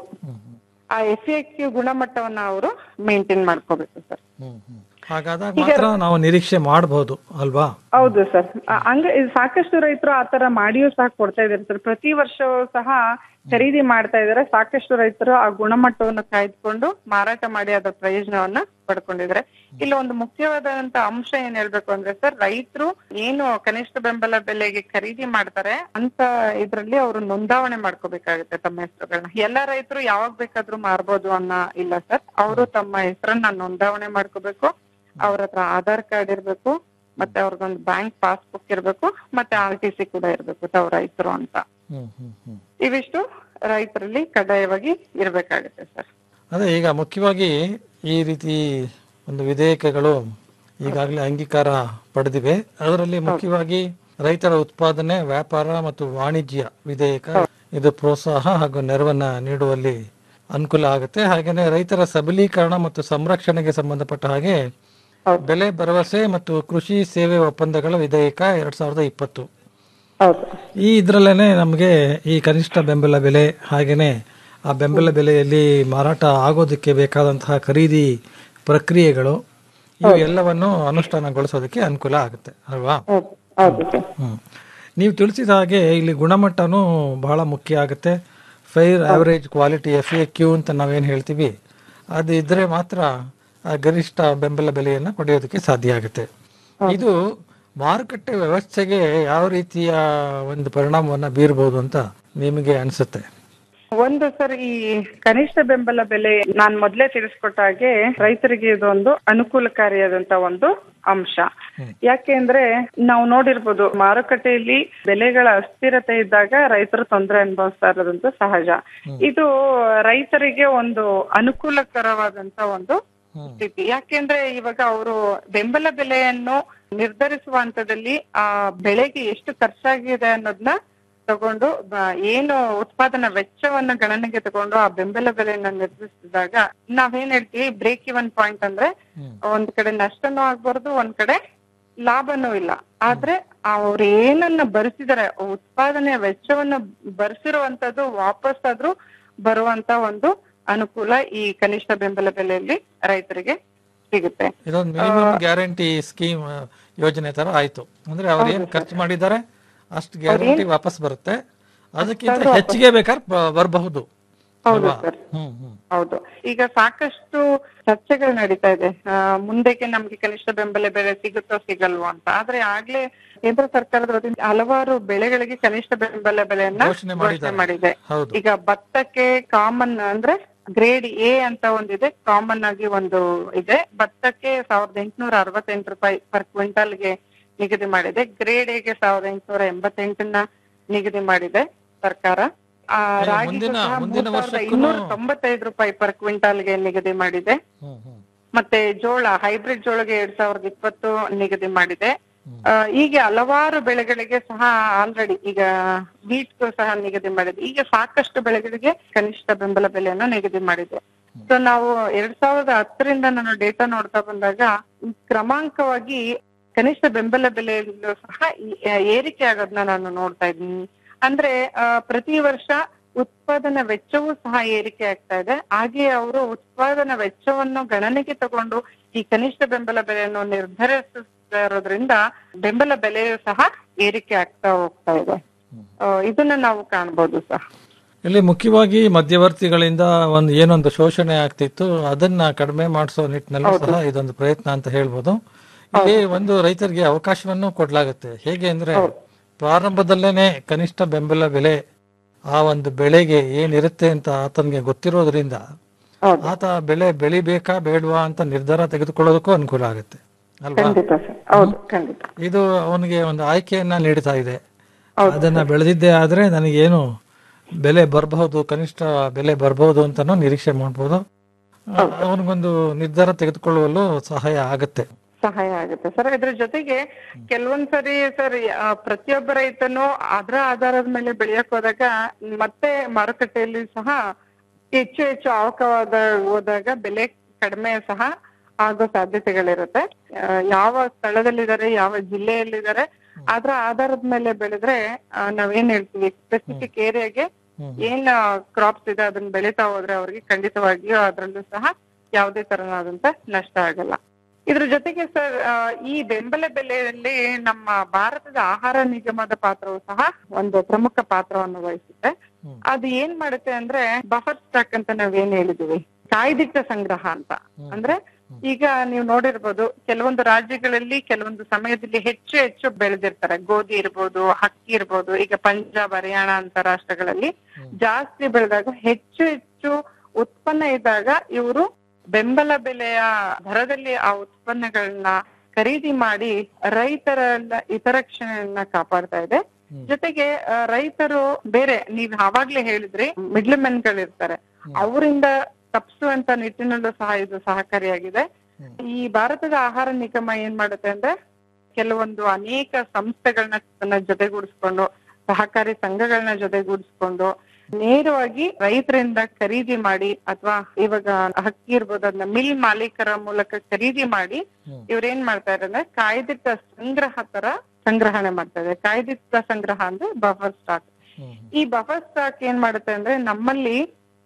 ಆ ಎಫ್ ಕ್ಯೂ ಗುಣಮಟ್ಟವನ್ನ ಅವರು ಮೇಂಟೈನ್ ಮಾಡ್ಕೋಬೇಕು ಸರ್ ಹ್ಮ್ ಹ್ಮ್ ಹಾಗಾದಾಗ ಮಾತ್ರ ನಾವು ನಿರೀಕ್ಷೆ ಮಾಡಬಹುದು ಅಲ್ವಾ ಹೌದು ಸರ್ ಹಂಗ ಇದು ಸಾಕಷ್ಟು ರೈತರು ಆತರ ಮಾಡಿಯೂ ಸಹ ಕೊಡ್ತಾ ಇದ್ದಾರೆ ಸರ್ ಪ್ರತಿ ವರ್ಷವೂ ಸಹ ಖರೀದಿ ಮಾಡ್ತಾ ಇದ್ದಾರೆ ಸಾಕಷ್ಟು ರೈತರು ಆ ಗುಣಮಟ್ಟವನ್ನು ಕಾಯ್ದುಕೊಂಡು ಮಾರಾಟ ಮಾಡಿ ಅದರ ಪ್ರಯೋಜನವನ್ನ ಪಡ್ಕೊಂಡಿದ್ದಾರೆ ಇಲ್ಲಿ ಒಂದು ಮುಖ್ಯವಾದಂತ ಅಂಶ ಏನ್ ಹೇಳ್ಬೇಕು ಅಂದ್ರೆ ಸರ್ ರೈತರು ಏನು ಕನಿಷ್ಠ ಬೆಂಬಲ ಬೆಲೆಗೆ ಖರೀದಿ ಮಾಡ್ತಾರೆ ಅಂತ ಇದ್ರಲ್ಲಿ ಅವರು ನೋಂದಾವಣೆ ಮಾಡ್ಕೋಬೇಕಾಗುತ್ತೆ ತಮ್ಮ ಹೆಸರುಗಳನ್ನ ಎಲ್ಲ ರೈತರು ಯಾವಾಗ ಬೇಕಾದ್ರೂ ಮಾರ್ಬೋದು ಅನ್ನೋ ಇಲ್ಲ ಸರ್ ಅವರು ತಮ್ಮ ಹೆಸರನ್ನ ನೋಂದಾವಣೆ ಮಾಡ್ಕೋಬೇಕು ಅವ್ರ ಹತ್ರ ಆಧಾರ್ ಕಾರ್ಡ್ ಇರ್ಬೇಕು ಮತ್ತೆ ಅವ್ರದ್ದೊಂದು ಬ್ಯಾಂಕ್ ಪಾಸ್ಬುಕ್ ಇರ್ಬೇಕು ಮತ್ತೆ ಆರ್ ಟಿ ಸಿ ಕೂಡ ಇರ್ಬೇಕು ತಾವ್ ರೈತರು ಅಂತ ಹ್ಮ್ ಹ್ಮ್ ಹ್ಮ್ ಇವಿಷ್ಟು ರೈತರಲ್ಲಿ ಕಡ್ಡಾಯವಾಗಿ ಇರ್ಬೇಕಾಗುತ್ತೆ ಸರ್ ಅದೇ ಈಗ ಮುಖ್ಯವಾಗಿ ಈ ರೀತಿ ಒಂದು ವಿಧೇಯಕಗಳು ಈಗಾಗಲೇ ಅಂಗೀಕಾರ ಪಡೆದಿವೆ ಅದರಲ್ಲಿ ಮುಖ್ಯವಾಗಿ ರೈತರ ಉತ್ಪಾದನೆ ವ್ಯಾಪಾರ ಮತ್ತು ವಾಣಿಜ್ಯ ವಿಧೇಯಕ ಇದು ಪ್ರೋತ್ಸಾಹ ಹಾಗೂ ನೆರವನ್ನ ನೀಡುವಲ್ಲಿ ಅನುಕೂಲ ಆಗುತ್ತೆ ಹಾಗೇನೆ ರೈತರ ಸಬಲೀಕರಣ ಮತ್ತು ಸಂರಕ್ಷಣೆಗೆ ಸಂಬಂಧಪಟ್ಟ ಹಾಗೆ ಬೆಲೆ ಭರವಸೆ ಮತ್ತು ಕೃಷಿ ಸೇವೆ ಒಪ್ಪಂದಗಳ ವಿಧೇಯಕ ಎರಡ್ ಸಾವಿರದ ಇಪ್ಪತ್ತು ಹೌದು ಈ ಇದ್ರಲ್ಲೇನೆ ನಮಗೆ ಈ ಕನಿಷ್ಠ ಬೆಂಬಲ ಬೆಲೆ ಹಾಗೇನೆ ಆ ಬೆಂಬಲ ಬೆಲೆಯಲ್ಲಿ ಮಾರಾಟ ಆಗೋದಕ್ಕೆ ಬೇಕಾದಂತಹ ಖರೀದಿ ಪ್ರಕ್ರಿಯೆಗಳು ಇವು ಎಲ್ಲವನ್ನು ಅನುಷ್ಠಾನಗೊಳಿಸೋದಕ್ಕೆ ಅನುಕೂಲ ಆಗುತ್ತೆ ಅಲ್ವಾ ಹೌದು ಹೌದು ಸರ್ ಹ್ಮ್ ನೀವು ತಿಳಿಸಿದ ಹಾಗೆ ಇಲ್ಲಿ ಗುಣಮಟ್ಟನೂ ಬಹಳ ಮುಖ್ಯ ಆಗುತ್ತೆ fair average quality F A Q ಅಂತ ನಾವೇನು ಹೇಳ್ತೀವಿ ಅದು ಇದ್ರೆ ಮಾತ್ರ ಆ ಗರಿಷ್ಠ ಬೆಂಬಲ ಬೆಲೆಯನ್ನು ಪಡೆಯೋದಕ್ಕೆ ಸಾಧ್ಯ ಆಗುತ್ತೆ ಇದು ಮಾರುಕಟ್ಟೆ ವ್ಯವಸ್ಥೆಗೆ ಯಾವ ರೀತಿಯ ಒಂದು ಪರಿಣಾಮವನ್ನ ಬೀರಬಹುದು ಅಂತ ನಿಮಗೆ ಅನಿಸುತ್ತೆ ಒಂದು ಸರ್ ಈ ಕನಿಷ್ಠ ಬೆಂಬಲ ಬೆಲೆ ನಾನ್ ಮೊದ್ಲೇ ತಿಳಿಸ್ಕೊಟ್ಟ ಹಾಗೆ ರೈತರಿಗೆ ಇದೊಂದು ಅನುಕೂಲಕಾರಿಯಾದಂತ ಒಂದು ಅಂಶ ಯಾಕೆಂದ್ರೆ ನಾವು ನೋಡಿರ್ಬೋದು ಮಾರುಕಟ್ಟೆಯಲ್ಲಿ ಬೆಲೆಗಳ ಅಸ್ಥಿರತೆ ಇದ್ದಾಗ ರೈತರು ತೊಂದರೆ ಅನುಭವಿಸ್ತಾ ಇರೋದಂತೂ ಸಹಜ ಇದು ರೈತರಿಗೆ ಒಂದು ಅನುಕೂಲಕರವಾದಂತ ಒಂದು ಸ್ಥಿತಿ ಯಾಕೆಂದ್ರೆ ಇವಾಗ ಅವರು ಬೆಂಬಲ ಬೆಲೆಯನ್ನು ನಿರ್ಧರಿಸುವ ಹಂತದಲ್ಲಿ ಆ ಬೆಳೆಗೆ ಎಷ್ಟು ಖರ್ಚಾಗಿದೆ ಅನ್ನೋದನ್ನ ತಗೊಂಡು ಬ- ಏನು ಉತ್ಪಾದನಾ ವೆಚ್ಚವನ್ನ ಗಣನೆಗೆ ತಗೊಂಡು ಆ ಬೆಂಬಲ ಬೆಲೆಯನ್ನ ನಿರ್ಧರಿಸಿದಾಗ ನಾವೇನ್ ಹೇಳ್ತೀವಿ ಬ್ರೇಕ್ ಇವನ್ ಪಾಯಿಂಟ್ ಅಂದ್ರೆ ಒಂದ್ ಕಡೆ ನಷ್ಟನೂ ಆಗ್ಬಾರ್ದು ಒಂದ್ ಕಡೆ ಲಾಭನೂ ಇಲ್ಲ ಆದ್ರೆ ಅವ್ರು ಏನನ್ನ ಭರಿಸಿದಾರೆ ಉತ್ಪಾದನೆಯ ವೆಚ್ಚವನ್ನ ಭರಿಸಿರುವಂತದ್ದು ವಾಪಸ್ ಆದ್ರೂ ಬರುವಂತ ಒಂದು ಅನುಕೂಲ ಈ ಕನಿಷ್ಠ ಬೆಂಬಲ ಬೆಲೆಯಲ್ಲಿ ರೈತರಿಗೆ ಸಿಗುತ್ತೆ ಇದೊಂದು ಮಿನಿಮಮ್ ಗ್ಯಾರಂಟಿ ಸ್ಕೀಮ್ ಯೋಜನೆ ತರ ಆಯ್ತು ಅಂದ್ರೆ ಅವ್ರು ಏನ್ ಖರ್ಚು ಮಾಡಿದ್ದಾರೆ ಅಷ್ಟು ಗ್ಯಾರಂಟಿ ವಾಪಸ್ ಬರುತ್ತೆ ಅದಕ್ಕಿಂತ ಹೆಚ್ಚಿಗೆ ಬೇಕಾದ್ರೆ ಬ- ಬರಬಹುದು ಹೌದು ಅಲ್ವಾ? ಸರ್ ಹ್ಮ್ ಹ್ಮ್ ಹೌದು ಈಗ ಸಾಕಷ್ಟು ಚರ್ಚೆಗಳು ನಡೀತಾ ಇದೆ ಆ, ಮುಂದಕ್ಕೆ ನಮ್ಗೆ ಕನಿಷ್ಠ ಬೆಂಬಲ ಬೆಲೆ ಸಿಗುತ್ತೋ ಸಿಗಲ್ವೋ ಅಂತ ಆದ್ರೆ ಆಗ್ಲೇ ಕೇಂದ್ರ ಸರ್ಕಾರದ ವತಿಯಿಂದ ಹಲವಾರು ಬೆಳೆಗಳಿಗೆ ಕನಿಷ್ಠ ಬೆಂಬಲ ಬೆಲೆಯನ್ನ ಘೋಷಣೆ ಘೋಷಣೆ ಮಾಡಿದ್ದಾರೆ. ಮಾಡಿದೆ ಹೌದು ಈಗ ಭತ್ತಕ್ಕೆ ಕಾಮನ್ ಅಂದ್ರೆ ಗ್ರೇಡ್ ಎ ಅಂತ ಒಂದಿದೆ ಕಾಮನ್ ಆಗಿ ಒಂದು ಇದೆ ಭತ್ತಕ್ಕೆ ಸಾವಿರದ ಎಂಟುನೂರ ಅರವತ್ತೆಂಟು ರೂಪಾಯಿ ಪರ್ ಕ್ವಿಂಟಲ್ಗೆ ನಿಗದಿ ಮಾಡಿದೆ ಗ್ರೇಡ್ ಎಗೆ ಸಾವಿರದ ಎಂಟುನೂರ ಎಂಬತ್ತೆಂಟನ್ನ ನಿಗದಿ ಮಾಡಿದೆ ಸರ್ಕಾರ ಆ, ಏ, ರಾಗಿಗೂ ಮುಂದಿನ- ಸಹ ಮುಂದಿನ ಮೂರ್ ಸಾವಿರದ ವರ್ಷಕ್ಕೂನು- ಇನ್ನೂರ ತೊಂಬತ್ತೈದು ರೂಪಾಯಿ ಪರ್ ಕ್ವಿಂಟಲ್ಗೆ ನಿಗದಿ ಮಾಡಿದೆ ಮತ್ತೆ ಜೋಳ ಹೈಬ್ರಿಡ್ ಜೋಳಗೆ ಎರಡ್ ಸಾವಿರದ ಇಪ್ಪತ್ತು ನಿಗದಿ ಮಾಡಿದೆ ಆ, ಹೀಗೆ ಹಲವಾರು ಬೆಳೆಗಳಿಗೆ ಸಹ ಆಲ್ರೆಡಿ ಈಗ ವೀಟ್ಗೂ ಸಹ ನಿಗದಿ ಮಾಡಿದೆ ಈಗ ಸಾಕಷ್ಟು ಬೆಳೆಗಳಿಗೆ ಕನಿಷ್ಠ ಬೆಂಬಲ ಬೆಲೆಯನ್ನು ನಿಗದಿ ಮಾಡಿದೆ ಸೊ ನಾವು ಎರಡ್ ಸಾವಿರದ ಹತ್ತರಿಂದ ನಾನು ಡೇಟಾ ನೋಡ್ತಾ ಬಂದಾಗ ಕ್ರಮಾಂಕವಾಗಿ ಕನಿಷ್ಠ ಬೆಂಬಲ ಬೆಲೆಯಲ್ಲೂ ಸಹ ಈ- ಏರಿಕೆ ಆಗೋದನ್ನ ನಾನು ನೋಡ್ತಾ ಇದ್ದೀನಿ ಅಂದ್ರೆ ಆ, ಪ್ರತಿ ವರ್ಷ ಉತ್ಪಾದನಾ ವೆಚ್ಚವೂ ಸಹ ಏರಿಕೆ ಆಗ್ತಾ ಇದೆ ಹಾಗೆ ಅವರು ಉತ್ಪಾದನಾ ವೆಚ್ಚವನ್ನು ಗಣನೆಗೆ ತಗೊಂಡು ಈ ಕನಿಷ್ಠ ಬೆಂಬಲ ಬೆಲೆಯನ್ನು ನಿರ್ಧರಿಸ್ತಾ ಇರೋದ್ರಿಂದ ಬೆಂಬಲ ಬೆಲೆಯೂ ಸಹ ಏರಿಕೆ ಆಗ್ತಾ ಹೋಗ್ತಾ ಇದೆ ಆ, ಇದನ್ನ ನಾವು ಕಾಣ್ಬೋದು ಸಹ ಇಲ್ಲಿ ಮುಖ್ಯವಾಗಿ ಮಧ್ಯವರ್ತಿಗಳಿಂದ ಒಂದು ಏನೊಂದು ಶೋಷಣೆ ಆಗ್ತಿತ್ತು ಅದನ್ನ ಕಡಿಮೆ ಮಾಡಿಸೋ ನಿಟ್ಟಿನಲ್ಲೂ ಸಹ ಇದೊಂದು ಪ್ರಯತ್ನ ಅಂತ ಹೇಳ್ಬೋದು ಇಲ್ಲಿ ಒಂದು ರೈತರಿಗೆ ಅವಕಾಶವನ್ನು ಕೊಡ್ಲಾಗುತ್ತೆ ಹೇಗೆ ಅಂದ್ರೆ ಪ್ರಾರಂಭದಲ್ಲೇನೆ ಕನಿಷ್ಠ ಬೆಂಬಲ ಬೆಲೆ ಆ ಒಂದು ಬೆಳೆಗೆ ಏನಿರುತ್ತೆ ಅಂತ ಆತನಿಗೆ ಗೊತ್ತಿರೋದ್ರಿಂದ ಆತ ಬೆಳೆ ಬೆಳಿಬೇಕಾ ಬೇಡವಾ ಅಂತ ನಿರ್ಧಾರ ತೆಗೆದುಕೊಳ್ಳೋದಕ್ಕೂ ಅನುಕೂಲ ಆಗುತ್ತೆ ಅಲ್ವಾ ಖಂಡಿತ ಸರ್ ಹೌದು ಖಂಡಿತ ಇದು ಅವನಿಗೆ ಒಂದು ಆಯ್ಕೆಯನ್ನ ನೀಡ್ತಾ ಇದೆ ಅದನ್ನ ಬೆಳೆದಿದ್ದೇ ಆದ್ರೆ ನನಗೇನು ಬೆಲೆ ಬರಬಹುದು ಕನಿಷ್ಠ ಬೆಲೆ ಬರಬಹುದು ಅಂತಾನು ನಿರೀಕ್ಷೆ ಮಾಡಬಹುದು ಅವನಿಗೊಂದು ನಿರ್ಧಾರ ತೆಗೆದುಕೊಳ್ಳುವಲ್ಲೂ ಸಹಾಯ ಆಗತ್ತೆ ಸಹಾಯ ಆಗುತ್ತೆ ಸರ್ ಇದ್ರ ಜೊತೆಗೆ ಕೆಲವೊಂದ್ಸರಿ ಸರ್ ಆ, ಪ್ರತಿಯೊಬ್ಬ ರೈತನು ಅದರ ಆಧಾರದ ಮೇಲೆ ಬೆಳೆಯಕ್ ಹೋದಾಗ ಮತ್ತೆ ಮಾರುಕಟ್ಟೆಯಲ್ಲಿ ಸಹ ಹೆಚ್ಚು ಹೆಚ್ಚು ಅವಕವಾದ ಹೋದಾಗ ಬೆಲೆ ಕಡಿಮೆ ಸಹ ಆಗೋ ಸಾಧ್ಯತೆಗಳಿರುತ್ತೆ ಆ, ಯಾವ ಸ್ಥಳದಲ್ಲಿದ್ದಾರೆ ಯಾವ ಜಿಲ್ಲೆಯಲ್ಲಿದ್ದಾರೆ ಅದ್ರ ಆಧಾರದ ಮೇಲೆ ಬೆಳೆದ್ರೆ ಆ, ನಾವೇನ್ ಹೇಳ್ತೀವಿ ಸ್ಪೆಸಿಫಿಕ್ ಏರಿಯಾಗೆ ಏನ್ ಕ್ರಾಪ್ಸ್ ಇದೆ ಅದನ್ನ ಬೆಳೀತಾ ಹೋದ್ರೆ ಅವ್ರಿಗೆ ಖಂಡಿತವಾಗಿಯೂ ಅದ್ರಲ್ಲೂ ಸಹ ಯಾವುದೇ ತರನಾದಂತ ನಷ್ಟ ಆಗಲ್ಲ ಇದ್ರ ಜೊತೆಗೆ ಸರ್ ಆ, ಈ ಬೆಂಬಲ ಬೆಲೆಯಲ್ಲಿ ನಮ್ಮ ಭಾರತದ ಆಹಾರ ನಿಗಮದ ಪಾತ್ರವು ಸಹ ಒಂದು ಪ್ರಮುಖ ಪಾತ್ರವನ್ನು ವಹಿಸುತ್ತೆ ಅದು ಏನ್ ಮಾಡುತ್ತೆ ಅಂದ್ರೆ ಬಫರ್ ಸ್ಟಾಕ್ ಅಂತ ನಾವೇನ್ ಹೇಳಿದೀವಿ ಕಾಯ್ದಿಟ್ಟ ಸಂಗ್ರಹ ಅಂತ ಅಂದ್ರೆ ಈಗ ನೀವು ನೋಡಿರ್ಬೋದು ಕೆಲವೊಂದು ರಾಜ್ಯಗಳಲ್ಲಿ ಕೆಲವೊಂದು ಸಮಯದಲ್ಲಿ ಹೆಚ್ಚು ಹೆಚ್ಚು ಬೆಳೆದಿರ್ತಾರೆ ಗೋಧಿ ಇರ್ಬೋದು ಹಕ್ಕಿ ಇರ್ಬೋದು ಈಗ ಪಂಜಾಬ್ ಹರಿಯಾಣ ಅಂತ ರಾಷ್ಟ್ರಗಳಲ್ಲಿ ಜಾಸ್ತಿ ಬೆಳೆದಾಗ ಹೆಚ್ಚು ಹೆಚ್ಚು ಉತ್ಪನ್ನ ಇದ್ದಾಗ ಇವರು ಬೆಂಬಲ ಬೆಲೆಯ ದರದಲ್ಲಿ ಆ ಉತ್ಪನ್ನಗಳನ್ನ ಖರೀದಿ ಮಾಡಿ ರೈತರ ಹಿತರಕ್ಷಣೆಯನ್ನ ಕಾಪಾಡ್ತಾ ಇದೆ ಜೊತೆಗೆ ಆ, ರೈತರು ಬೇರೆ ನೀವ್ ಆವಾಗ್ಲೇ ಹೇಳಿದ್ರಿ ಮಿಡ್ಲ್ ಮೆನ್ ಗಳಿರ್ತಾರೆ ಅವರಿಂದ ತಪ್ಪಿಸುವಂತ ನಿಟ್ಟಿನಲ್ಲೂ ಸಹ ಇದು ಸಹಕಾರಿಯಾಗಿದೆ ಈ ಭಾರತದ ಆಹಾರ ನಿಗಮ ಏನ್ ಮಾಡುತ್ತೆ ಅಂದ್ರೆ ಕೆಲವೊಂದು ಅನೇಕ ಸಂಸ್ಥೆಗಳನ್ನ ತನ್ನ ಜೊತೆಗೂಡಿಸ್ಕೊಂಡು ಸಹಕಾರಿ ಸಂಘಗಳನ್ನ ಜೊತೆಗೂಡಿಸ್ಕೊಂಡು ನೇರವಾಗಿ ರೈತರಿಂದ ಖರೀದಿ ಮಾಡಿ ಅಥವಾ ಇವಾಗ ಹಕ್ಕಿ ಇರ್ಬೋದು ಅದನ್ನ ಮಿಲ್ ಮಾಲೀಕರ ಮೂಲಕ ಖರೀದಿ ಮಾಡಿ ಇವ್ರೇನ್ ಮಾಡ್ತಾ ಇದ್ದಾರೆ ಅಂದ್ರೆ ಕಾಯ್ದಿಟ್ಟ ಸಂಗ್ರಹ ತರ ಸಂಗ್ರಹಣೆ ಮಾಡ್ತಾ ಇದ್ದಾರೆ ಕಾಯ್ದಿಟ್ಟ ಸಂಗ್ರಹ ಅಂದ್ರೆ ಬಫರ್ ಸ್ಟಾಕ್ ಈ ಬಫರ್ ಸ್ಟಾಕ್ ಏನ್ ಮಾಡುತ್ತೆ ಅಂದ್ರೆ ನಮ್ಮಲ್ಲಿ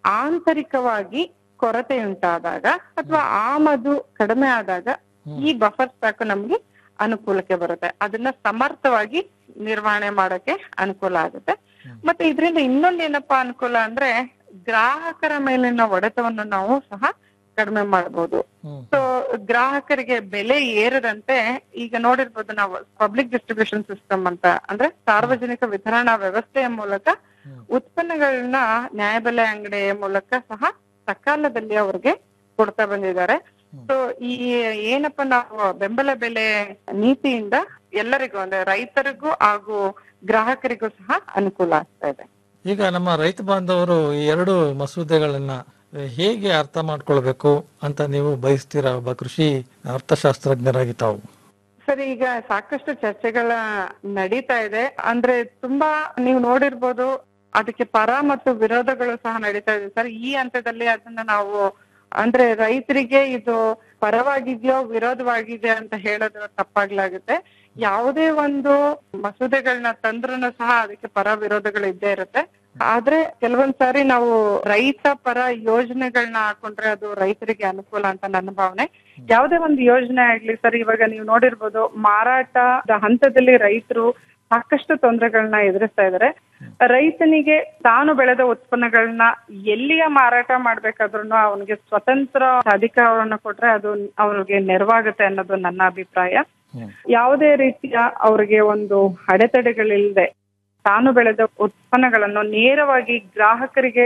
ಆಂತರಿಕವಾಗಿ ಕೊರತೆ ಉಂಟಾದಾಗ ಅಥವಾ ಆಮದು ಕಡಿಮೆ ಆದಾಗ ಈ ಬಫರ್ ಸ್ಟಾಕ್ ನಮ್ಗೆ ಅನುಕೂಲಕ್ಕೆ ಬರುತ್ತೆ ಅದನ್ನ ಸಮರ್ಥವಾಗಿ ನಿರ್ವಹಣೆ ಮಾಡಕ್ಕೆ ಅನುಕೂಲ ಆಗುತ್ತೆ ಮತ್ತೆ ಇದರಿಂದ ಇನ್ನೊಂದ್ ಏನಪ್ಪಾ ಅನುಕೂಲ ಅಂದ್ರೆ ಗ್ರಾಹಕರ ಮೇಲಿನ ಹೊಡೆತವನ್ನು ನಾವು ಸಹ ಕಡಿಮೆ ಮಾಡಬಹುದು ಸೊ ಗ್ರಾಹಕರಿಗೆ ಬೆಲೆ ಏರದಂತೆ ಈಗ ನೋಡಿರ್ಬೋದು ನಾವು ಪಬ್ಲಿಕ್ ಡಿಸ್ಟ್ರಿಬ್ಯೂಷನ್ ಸಿಸ್ಟಮ್ ಅಂತ ಅಂದ್ರೆ ಸಾರ್ವಜನಿಕ ವಿತರಣಾ ವ್ಯವಸ್ಥೆಯ ಮೂಲಕ ಉತ್ಪನ್ನಗಳನ್ನ ನ್ಯಾಯಬೆಲೆ ಅಂಗಡಿಯ ಮೂಲಕ ಸಹ ಸಕಾಲದಲ್ಲಿ ಅವ್ರಿಗೆ ಕೊಡ್ತಾ ಬಂದಿದ್ದಾರೆ ಸೊ ಈ ಏನಪ್ಪ ನಾವು ಬೆಂಬಲ ಬೆಲೆ ನೀತಿಯಿಂದ ಎಲ್ಲರಿಗೂ ಅಂದ್ರೆ ರೈತರಿಗೂ ಹಾಗೂ ಗ್ರಾಹಕರಿಗೂ ಸಹ ಅನುಕೂಲ ಆಗ್ತಾ ಇದೆ ಈಗ ನಮ್ಮ ರೈತ ಬಾಂಧವರು ಈ ಎರಡು ಮಸೂದೆಗಳನ್ನ ಹೇಗೆ ಅರ್ಥ ಮಾಡ್ಕೊಳ್ಬೇಕು ಅಂತ ನೀವು ಬಯಸ್ತೀರಾ ಒಬ್ಬ ಕೃಷಿ ಅರ್ಥಶಾಸ್ತ್ರಜ್ಞರಾಗಿ ತಾವು ಸರ್ ಈಗ ಸಾಕಷ್ಟು ಚರ್ಚೆಗಳ ನಡೀತಾ ಇದೆ ಅಂದ್ರೆ ತುಂಬಾ ನೀವು ನೋಡಿರ್ಬೋದು ಅದಕ್ಕೆ ಪರ ಮತ್ತು ವಿರೋಧಗಳು ಸಹ ನಡೀತಾ ಇದೆ ಸರ್ ಈ ಹಂತದಲ್ಲಿ ಅದನ್ನ ನಾವು ಅಂದ್ರೆ ರೈತರಿಗೆ ಇದು ಪರವಾಗಿದೆಯೋ ವಿರೋಧವಾಗಿದೆ ಅಂತ ಹೇಳೋದು ತಪ್ಪಾಗ್ಲಾಗುತ್ತೆ ಯಾವುದೇ ಒಂದು ಮಸೂದೆಗಳನ್ನ ತಂದ್ರೂ ಸಹ ಅದಕ್ಕೆ ಪರ ವಿರೋಧಗಳು ಇದ್ದೇ ಇರುತ್ತೆ ಆದ್ರೆ ಕೆಲವೊಂದ್ ಸಾರಿ ನಾವು ರೈತ ಪರ ಯೋಜನೆಗಳನ್ನ ಹಾಕೊಂಡ್ರೆ ಅದು ರೈತರಿಗೆ ಅನುಕೂಲ ಅಂತ ನನ್ನ ಭಾವನೆ ಯಾವುದೇ ಒಂದು ಯೋಜನೆ ಆಗ್ಲಿ ಸರ್ ಇವಾಗ ನೀವು ನೋಡಿರ್ಬೋದು ಮಾರಾಟದ ಹಂತದಲ್ಲಿ ರೈತರು ಸಾಕಷ್ಟು ತೊಂದರೆಗಳನ್ನ ಎದುರಿಸ್ತಾ ಇದ್ದಾರೆ ರೈತನಿಗೆ ತಾನು ಬೆಳೆದ ಉತ್ಪನ್ನಗಳನ್ನ ಎಲ್ಲಿಯ ಮಾರಾಟ ಮಾಡ್ಬೇಕಾದ್ರೂ ಅವನಿಗೆ ಸ್ವತಂತ್ರ ಅಧಿಕಾರವನ್ನ ಕೊಟ್ರೆ ಅದು ಅವ್ರಿಗೆ ನೆರವಾಗುತ್ತೆ ಅನ್ನೋದು ನನ್ನ ಅಭಿಪ್ರಾಯ ಯಾವುದೇ ರೀತಿಯ ಅವ್ರಿಗೆ ಒಂದು ಅಡೆತಡೆಗಳಿಲ್ಲದೆ ತಾನು ಬೆಳೆದ ಉತ್ಪನ್ನಗಳನ್ನು ನೇರವಾಗಿ ಗ್ರಾಹಕರಿಗೆ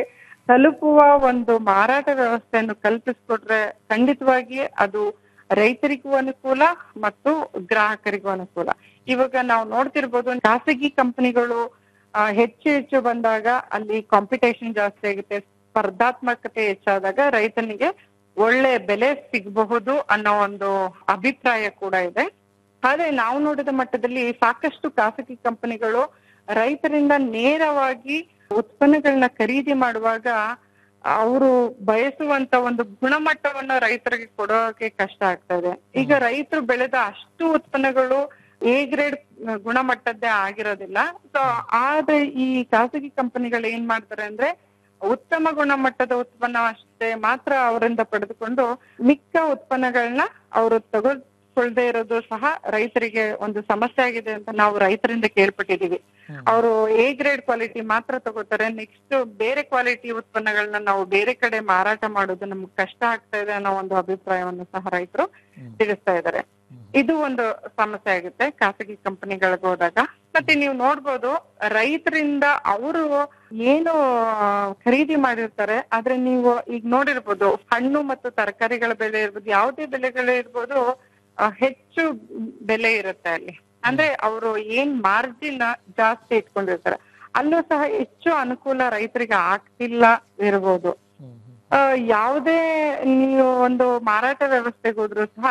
ತಲುಪುವ ಒಂದು ಮಾರಾಟ ವ್ಯವಸ್ಥೆಯನ್ನು ಕಲ್ಪಿಸ್ಕೊಟ್ರೆ ಖಂಡಿತವಾಗಿ ಅದು ರೈತರಿಗೂ ಅನುಕೂಲ ಮತ್ತು ಗ್ರಾಹಕರಿಗೂ ಅನುಕೂಲ ಇವಾಗ ನಾವು ನೋಡ್ತಿರ್ಬೋದು ಖಾಸಗಿ ಕಂಪನಿಗಳು ಹೆಚ್ಚು ಹೆಚ್ಚು ಬಂದಾಗ ಅಲ್ಲಿ ಕಾಂಪಿಟೇಷನ್ ಜಾಸ್ತಿ ಆಗುತ್ತೆ ಸ್ಪರ್ಧಾತ್ಮಕತೆ ಹೆಚ್ಚಾದಾಗ ರೈತನಿಗೆ ಒಳ್ಳೆ ಬೆಲೆ ಸಿಗಬಹುದು ಅನ್ನೋ ಒಂದು ಅಭಿಪ್ರಾಯ ಕೂಡ ಇದೆ ಆದ್ರೆ ನಾವು ನೋಡಿದ ಮಟ್ಟದಲ್ಲಿ ಸಾಕಷ್ಟು ಖಾಸಗಿ ಕಂಪನಿಗಳು ರೈತರಿಂದ ನೇರವಾಗಿ ಉತ್ಪನ್ನಗಳನ್ನ ಖರೀದಿ ಮಾಡುವಾಗ ಅವರು ಬಯಸುವಂತ ಒಂದು ಗುಣಮಟ್ಟವನ್ನ ರೈತರಿಗೆ ಕೊಡೋಕೆ ಕಷ್ಟ ಆಗ್ತಾ ಇದೆ ಈಗ ರೈತರು ಬೆಳೆದ ಅಷ್ಟು ಉತ್ಪನ್ನಗಳು ಎ ಗ್ರೇಡ್ ಗುಣಮಟ್ಟದ್ದೇ ಆಗಿರೋದಿಲ್ಲ ಸೊ ಆದ್ರೆ ಈ ಖಾಸಗಿ ಕಂಪನಿಗಳು ಏನ್ ಮಾಡ್ತಾರೆ ಅಂದ್ರೆ ಉತ್ತಮ ಗುಣಮಟ್ಟದ ಉತ್ಪನ್ನ ಅಷ್ಟೇ ಮಾತ್ರ ಅವರಿಂದ ಪಡೆದುಕೊಂಡು ಮಿಕ್ಕ ಉತ್ಪನ್ನಗಳನ್ನ ಅವರು ತಗೊಳ್ಕೊಳ್ದೇ ಇರೋದು ಸಹ ರೈತರಿಗೆ ಒಂದು ಸಮಸ್ಯೆ ಆಗಿದೆ ಅಂತ ನಾವು ರೈತರಿಂದ ಕೇಳ್ಪಟ್ಟಿದೀವಿ ಅವರು ಎ ಗ್ರೇಡ್ ಕ್ವಾಲಿಟಿ ಮಾತ್ರ ತಗೋತಾರೆ ನೆಕ್ಸ್ಟ್ ಬೇರೆ ಕ್ವಾಲಿಟಿ ಉತ್ಪನ್ನಗಳನ್ನ ನಾವು ಬೇರೆ ಕಡೆ ಮಾರಾಟ ಮಾಡೋದು ನಮ್ಗೆ ಕಷ್ಟ ಆಗ್ತಾ ಇದೆ ಅನ್ನೋ ಒಂದು ಅಭಿಪ್ರಾಯವನ್ನು ಸಹ ರೈತರು ತಿಳಿಸ್ತಾ ಇದ್ದಾರೆ ಇದು ಒಂದು ಸಮಸ್ಯೆ ಆಗುತ್ತೆ ಖಾಸಗಿ ಕಂಪನಿಗಳಿಗೆ ಹೋದಾಗ ಮತ್ತೆ ನೀವು ನೋಡ್ಬೋದು ರೈತರಿಂದ ಅವರು ಏನು ಆ, ಖರೀದಿ ಮಾಡಿರ್ತಾರೆ ಆದ್ರೆ ನೀವು ಈಗ ನೋಡಿರ್ಬೋದು ಹಣ್ಣು ಮತ್ತು ತರಕಾರಿಗಳ ಬೆಲೆ ಇರ್ಬೋದು ಯಾವುದೇ ಬೆಲೆಗಳೇ ಇರ್ಬೋದು ಆ, ಹೆಚ್ಚು ಬೆಲೆ ಇರುತ್ತೆ ಅಲ್ಲಿ ಅಂದ್ರೆ ಅವರು ಏನ್ ಮಾರ್ಜಿನ್ ಜಾಸ್ತಿ ಇಟ್ಕೊಂಡಿರ್ತಾರೆ ಅಲ್ಲೂ ಸಹ ಹೆಚ್ಚು ಅನುಕೂಲ ರೈತರಿಗೆ ಆಗ್ತಿಲ್ಲ ಇರ್ಬೋದು ಆ, ಯಾವುದೇ ನೀವು ಒಂದು ಮಾರಾಟ ವ್ಯವಸ್ಥೆಗೆ ಹೋದ್ರು ಸಹ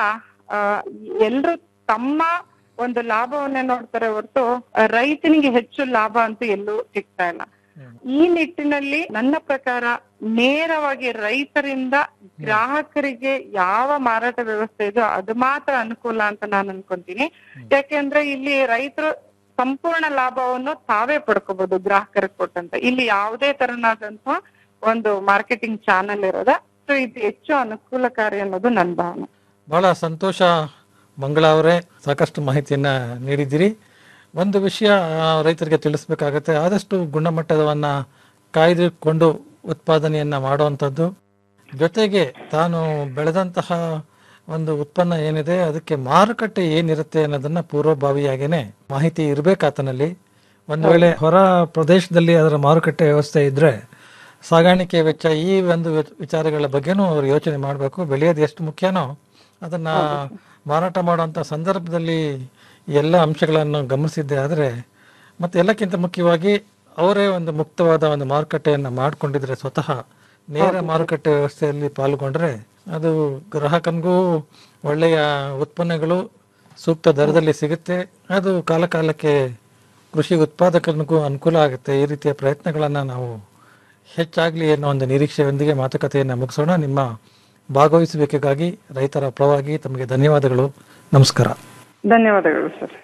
ಎಲ್ರು ತಮ್ಮ ಒಂದು ಲಾಭವನ್ನೇ ನೋಡ್ತಾರೆ ಹೊರತು ರೈತನಿಗೆ ಹೆಚ್ಚು ಲಾಭ ಅಂತೂ ಎಲ್ಲೂ ಸಿಗ್ತಾ ಇಲ್ಲ ಈ ನಿಟ್ಟಿನಲ್ಲಿ ನನ್ನ ಪ್ರಕಾರ ನೇರವಾಗಿ ರೈತರಿಂದ ಗ್ರಾಹಕರಿಗೆ ಯಾವ ಮಾರಾಟ ವ್ಯವಸ್ಥೆ ಇದೋ ಅದು ಮಾತ್ರ ಅನುಕೂಲ ಅಂತ ನಾನು ಅನ್ಕೊಂತೀನಿ ಯಾಕೆಂದ್ರೆ ಇಲ್ಲಿ ರೈತರು ಸಂಪೂರ್ಣ ಲಾಭವನ್ನು ತಾವೇ ಪಡ್ಕೋಬಹುದು ಗ್ರಾಹಕರಿಗೆ ಕೊಟ್ಟಂತ ಇಲ್ಲಿ ಯಾವುದೇ ತರನಾದಂತಹ ಒಂದು ಮಾರ್ಕೆಟಿಂಗ್ ಚಾನೆಲ್ ಇರೋದ ಸೊ ಇದು ಹೆಚ್ಚು ಅನುಕೂಲಕಾರಿ ಅನ್ನೋದು ನನ್ನ ಭಾವನೆ ಬಹಳ ಸಂತೋಷ ಮಂಗಳ ಅವರೇ ಸಾಕಷ್ಟು ಮಾಹಿತಿಯನ್ನ ನೀಡಿದ್ದೀರಿ ಒಂದು ವಿಷಯ ಆ, ರೈತರಿಗೆ ತಿಳಿಸ್ಬೇಕಾಗತ್ತೆ ಆದಷ್ಟು ಗುಣಮಟ್ಟದವನ್ನ ಕಾಯ್ದುಕೊಂಡು ಉತ್ಪಾದನೆಯನ್ನ ಮಾಡುವಂಥದ್ದು ಜೊತೆಗೆ ತಾನು ಬೆಳೆದಂತಹ ಒಂದು ಉತ್ಪನ್ನ ಏನಿದೆ ಅದಕ್ಕೆ ಮಾರುಕಟ್ಟೆ ಏನಿರುತ್ತೆ ಅನ್ನೋದನ್ನ ಪೂರ್ವಭಾವಿಯಾಗೇನೆ ಮಾಹಿತಿ ಇರಬೇಕು ಆತನಲ್ಲಿ ಒಂದು ವೇಳೆ ಹೊರ ಪ್ರದೇಶದಲ್ಲಿ ಅದರ ಮಾರುಕಟ್ಟೆ ವ್ಯವಸ್ಥೆ ಇದ್ರೆ ಸಾಗಾಣಿಕೆ ವೆಚ್ಚ ಈ ಒಂದು ವಿ- ವಿಚಾರಗಳ ಬಗ್ಗೆನೂ ಅವರು ಯೋಚನೆ ಮಾಡಬೇಕು ಬೆಳೆಯೋದು ಎಷ್ಟು ಮುಖ್ಯನೋ ಅದನ್ನ ಮಾರಾಟ ಮಾಡುವಂತ ಸಂದರ್ಭದಲ್ಲಿ ಈ ಎಲ್ಲ ಅಂಶಗಳನ್ನು ಗಮನಿಸಿದ್ದೆ ಆದರೆ ಮತ್ತೆ ಎಲ್ಲಕ್ಕಿಂತ ಮುಖ್ಯವಾಗಿ ಅವರೇ ಒಂದು ಮುಕ್ತವಾದ ಒಂದು ಮಾರುಕಟ್ಟೆಯನ್ನು ಮಾಡಿಕೊಂಡಿದ್ರೆ ಸ್ವತಃ ನೇರ ಮಾರುಕಟ್ಟೆ ವ್ಯವಸ್ಥೆಯಲ್ಲಿ ಪಾಲ್ಗೊಂಡ್ರೆ ಅದು ಗ್ರಾಹಕನಿಗೂ ಒಳ್ಳೆಯ ಉತ್ಪನ್ನಗಳು ಸೂಕ್ತ ದರದಲ್ಲಿ ಸಿಗುತ್ತೆ ಅದು ಕಾಲಕಾಲಕ್ಕೆ ಕೃಷಿ ಉತ್ಪಾದಕನಿಗೂ ಅನುಕೂಲ ಆಗುತ್ತೆ ಈ ರೀತಿಯ ಪ್ರಯತ್ನಗಳನ್ನು ನಾವು ಹೆಚ್ಚಾಗಲಿ ಅನ್ನೋ ಒಂದು ನಿರೀಕ್ಷೆಯೊಂದಿಗೆ ಮಾತುಕತೆಯನ್ನು ಮುಗಿಸೋಣ ನಿಮ್ಮ ಭಾಗವಹಿಸುವಿಕೆಗಾಗಿ ರೈತರ ಪರವಾಗಿ ತಮಗೆ ಧನ್ಯವಾದಗಳು ನಮಸ್ಕಾರ ಧನ್ಯವಾದಗಳು ಸರ್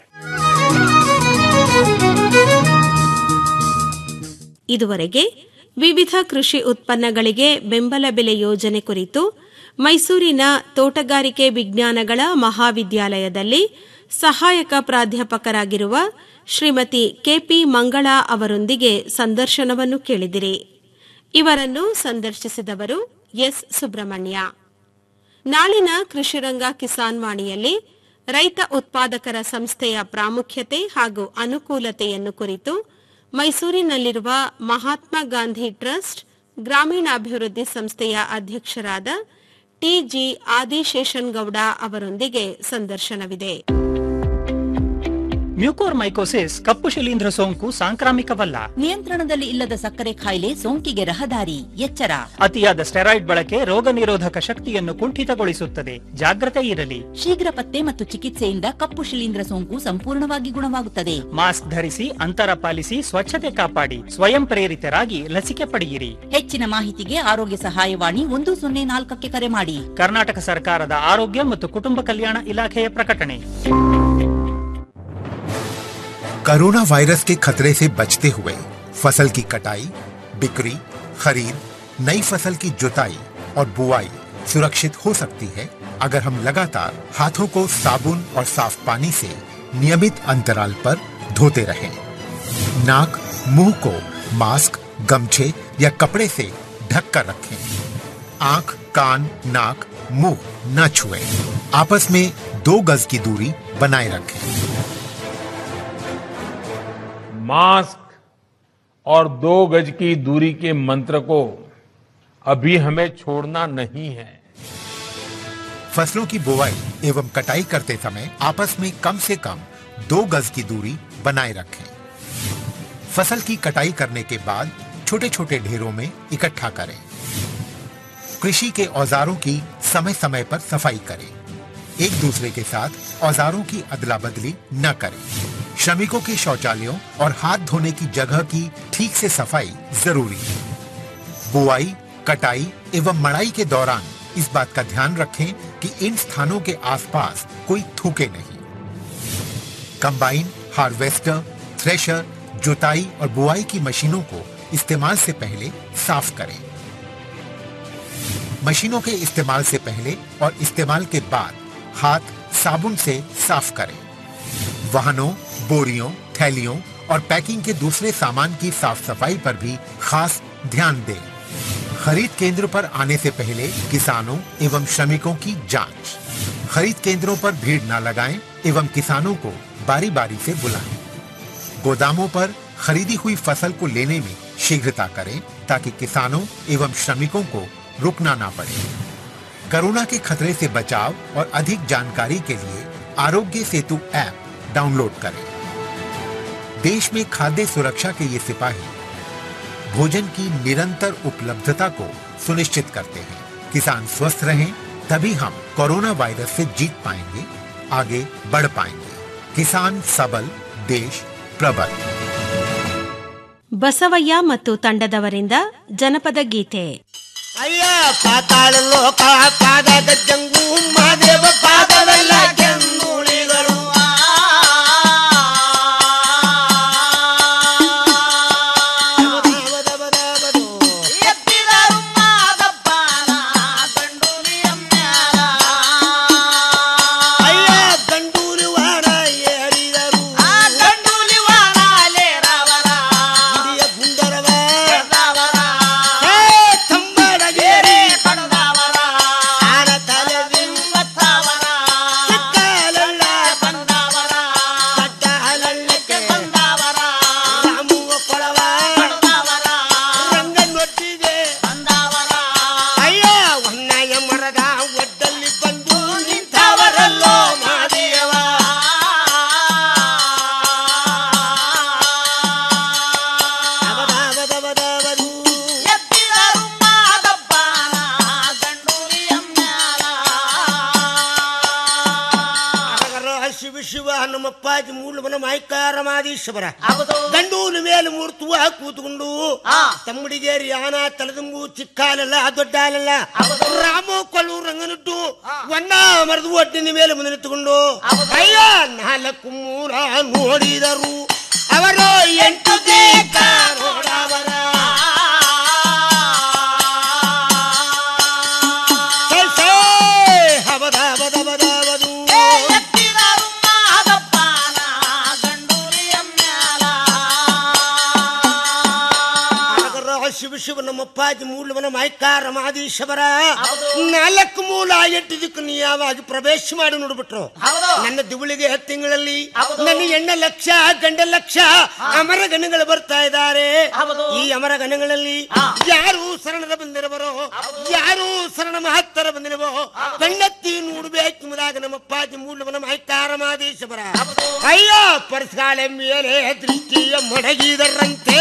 ಇದುವರೆಗೆ ವಿವಿಧ ಕೃಷಿ ಉತ್ಪನ್ನಗಳಿಗೆ ಬೆಂಬಲ ಬೆಲೆ ಯೋಜನೆ ಕುರಿತು ಮೈಸೂರಿನ ತೋಟಗಾರಿಕೆ ವಿಜ್ಞಾನಗಳ ಮಹಾವಿದ್ಯಾಲಯದಲ್ಲಿ ಸಹಾಯಕ ಪ್ರಾಧ್ಯಾಪಕರಾಗಿರುವ ಶ್ರೀಮತಿ ಕೆಪಿ ಮಂಗಳಾ ಅವರೊಂದಿಗೆ ಸಂದರ್ಶನವನ್ನು ಕೇಳಿದಿರಿ ಇವರನ್ನು ಸಂದರ್ಶಿಸಿದವರು ಎಸ್ ಸುಬ್ರಹ್ಮಣ್ಯ ನಾಳಿನ ಕೃಷಿರಂಗ ಕಿಸಾನ್ ವಾಣಿಯಲ್ಲಿ ರೈತ ಉತ್ಪಾದಕರ ಸಂಸ್ಥೆಯ ಪ್ರಾಮುಖ್ಯತೆ ಹಾಗೂ ಅನುಕೂಲತೆಯನ್ನು ಕುರಿತು ಮೈಸೂರಿನಲ್ಲಿರುವ ಮಹಾತ್ಮ ಗಾಂಧಿ ಟ್ರಸ್ಟ್ ಗ್ರಾಮೀಣಾಭಿವೃದ್ಧಿ ಸಂಸ್ಥೆಯ ಅಧ್ಯಕ್ಷರಾದ ಟಿಜಿ ಆದಿಶೇಷನ್ಗೌಡ ಅವರೊಂದಿಗೆ ಸಂದರ್ಶನವಿದೆ ಮ್ಯೂಕೋರ್ ಮೈಕೋಸಿಸ್ ಕಪ್ಪು ಶಿಲೀಂಧ್ರ ಸೋಂಕು ಸಾಂಕ್ರಾಮಿಕವಲ್ಲ ನಿಯಂತ್ರಣದಲ್ಲಿ ಇಲ್ಲದ ಸಕ್ಕರೆ ಕಾಯಿಲೆ ಸೋಂಕಿಗೆ ರಹದಾರಿ ಎಚ್ಚರ ಅತಿಯಾದ ಸ್ಟೆರಾಯ್ಡ್ ಬಳಕೆ ರೋಗ ನಿರೋಧಕ ಶಕ್ತಿಯನ್ನು ಕುಂಠಿತಗೊಳಿಸುತ್ತದೆ ಜಾಗ್ರತೆ ಇರಲಿ ಶೀಘ್ರ ಪತ್ತೆ ಮತ್ತು ಚಿಕಿತ್ಸೆಯಿಂದ ಕಪ್ಪು ಶಿಲೀಂಧ್ರ ಸೋಂಕು ಸಂಪೂರ್ಣವಾಗಿ ಗುಣವಾಗುತ್ತದೆ ಮಾಸ್ಕ್ ಧರಿಸಿ ಅಂತರ ಪಾಲಿಸಿ ಸ್ವಚ್ಛತೆ ಕಾಪಾಡಿ ಸ್ವಯಂ ಪ್ರೇರಿತರಾಗಿ ಲಸಿಕೆ ಪಡೆಯಿರಿ ಹೆಚ್ಚಿನ ಮಾಹಿತಿಗೆ ಆರೋಗ್ಯ ಸಹಾಯವಾಣಿ ಒಂದು ಸೊನ್ನೆ ನಾಲ್ಕಕ್ಕೆ ಕರೆ ಮಾಡಿ ಕರ್ನಾಟಕ ಸರ್ಕಾರದ ಆರೋಗ್ಯ ಮತ್ತು ಕುಟುಂಬ ಕಲ್ಯಾಣ ಇಲಾಖೆಯ ಪ್ರಕಟಣೆ कोरोना वायरस के खतरे से बचते हुए फसल की कटाई बिक्री खरीद नई फसल की जुताई और बुआई सुरक्षित हो सकती है अगर हम लगातार हाथों को साबुन और साफ पानी से नियमित अंतराल पर धोते रहें। नाक मुंह को मास्क गमछे या कपड़े से ढक कर रखें आंख कान नाक मुंह न छुएं। आपस में दो गज की दूरी बनाए रखें मास्क और दो गज की दूरी के मंत्र को अभी हमें छोड़ना नहीं है फसलों की बुवाई एवं कटाई करते समय आपस में कम से कम दो गज की दूरी बनाए रखें फसल की कटाई करने के बाद छोटे छोटे ढेरों में इकट्ठा करें कृषि के औजारों की समय समय पर सफाई करें एक दूसरे के साथ औजारों की अदला बदली न करें श्रमिकों के शौचालयों और हाथ धोने की जगह की ठीक से सफाई जरूरी है बुआई कटाई एवं मड़ाई के दौरान इस बात का ध्यान रखें कि इन स्थानों के आसपास कोई थूके नहीं कंबाइन हार्वेस्टर थ्रेशर जुताई और बुआई की मशीनों को इस्तेमाल से पहले साफ करें मशीनों के इस्तेमाल से पहले और इस्तेमाल के बाद हाथ साबुन से साफ करें वाहनों बोरियों थैलियों और पैकिंग के दूसरे सामान की साफ सफाई पर भी खास ध्यान दें खरीद केंद्र पर आने से पहले किसानों एवं श्रमिकों की जांच खरीद केंद्रों पर भीड़ न लगाएं एवं किसानों को बारी बारी से बुलाएं गोदामों पर खरीदी हुई फसल को लेने में शीघ्रता करें ताकि किसानों एवं श्रमिकों को रुकना ना पड़े कोरोना के खतरे से बचाव और अधिक जानकारी के लिए आरोग्य सेतु ऐप डाउनलोड करें देश में खाद्य सुरक्षा के ये सिपाही भोजन की निरंतर उपलब्धता को सुनिश्चित करते हैं किसान स्वस्थ रहें तभी हम कोरोना वायरस से जीत पाएंगे आगे बढ़ पाएंगे किसान सबल देश प्रबल ಬಸವಯ್ಯ ಮತ್ತು ತಂಡದವರಿಂದ ಜನಪದ ಗೀತೆ ಅಯ್ಯ ಪಾತಾಳ ಲೋಕ ಪಾದದ ಜಂಗು ಮಹಾದೇವ ಪಾದವೆಲ್ಲ ಕೆಂಗುಳಿಗಳು ಅಯ್ಯ ಗಂಡೂರಿ ವಾರ ಏರಿದರು ಗಂಡೂಲಿ ವಾರ ಗುಡಿಯ ಗುಂಡರವ ಹೇ ಕಂಬಡಗೇರಿ ಆನ ತಲೆ ಬಿಂಬತ್ತವರ ಚಿಕ್ಕಲಲ್ಲ ಬಂದವರ ದಡ್ಡ ಹಲಳ್ಳಕ್ಕೆ ಬಂದವರ ರಾಮುವ ಕೊಳವ ಬಂದವರ ರಂಗನೊಟ್ಟಿಗೆ ಬಂದವರ ಅಯ್ಯ ಹೊನ್ನಾಯ ಮರದ ಒಡ್ಡಲ್ಲಿ ಬಂದು ನಿಂತವರಲ್ಲೋ ಮಾದೇವ ಅವದಾವದವದವರು ಎತ್ತಿದರು ಮಾದಪ್ಪನ ಗಂಡೂರಿಯ ಮ್ಯಾಲ ಶಿವ ಶಿವ ಹನುಮಪ್ಪಾಜಿ ಮೂಲವನ ಮಾಯ್ಕಾರ ಮಾದೀಶ್ವರ ಗಂಡೂನ ಮೇಲೆ ಮೂರ್ತುವ ಕೂತ್ಕೊಂಡು ತಮ್ಮಡಿಗೇರಿ ಆನ ತಲೆದುಂಬು ಚಿಕ್ಕಾಲಲ್ಲ ದೊಡ್ಡಾಲಲ್ಲ ರಾಮ ಕೊಲ್ಲು ರಂಗನಿಟ್ಟು ಒನ್ನ ಮರದ ಒಟ್ಟಿನ ಮೇಲೆ ಮುಂದೆ ನಿಂತುಕೊಂಡು ಅಯ್ಯ ನಾಲ್ಕು ಮೂರ ನೋಡಿದರು ಅವರು ಎಂಟು ದೇಕ ನೋಡವರ ಸೈ ಸೈ ಹಬದ ಹಬದ ಹಬದ ಹಬದು ಶಿವ ಶಿವ ನಮ್ಮ ಅಪ್ಪಾಜಿ ಮೂಲವನ ಮಾಯ್ಕಾರ ಮಾದೀಶವರ ನಾಲ್ಕು ಮೂಲ ಎಂಟು ದಿಕ್ಕು ನಿಯವಾಗಿ ಪ್ರವೇಶ ಮಾಡಿ ನೋಡ್ಬಿಟ್ರು ನನ್ನ ದಿವಳಿಗೆ ತಿಂಗಳಲ್ಲಿ ನನ್ನ ಹೆಣ್ಣ ಲಕ್ಷ ಗಂಡ ಲಕ್ಷ ಅಮರ ಗಣಗಳು ಬರ್ತಾ ಇದ್ದಾರೆ ಈ ಅಮರ ಗಣಗಳಲ್ಲಿ ಯಾರು ಶರಣರ ಬಂದಿರಬರೋ ಯಾರು ಶರಣ ಮಹತ್ತರ ಬಂದಿರಬೋ ಕಣ್ಣತ್ತಿ ನೋಡ್ಬೇಕು ಎಂಬುದಾಗಿ ನಮ್ಮ ಅಪ್ಪಾಜಿ ಮೂಲವನ ಮಾಯ್ಕಾರ ಮಾದೇಶವರ ಅಯ್ಯ ಪರಸ್ಗಾಳೆ ಮೇಲೆ ದೃಷ್ಟಿಯ ಮಡಗಿದರಂತೆ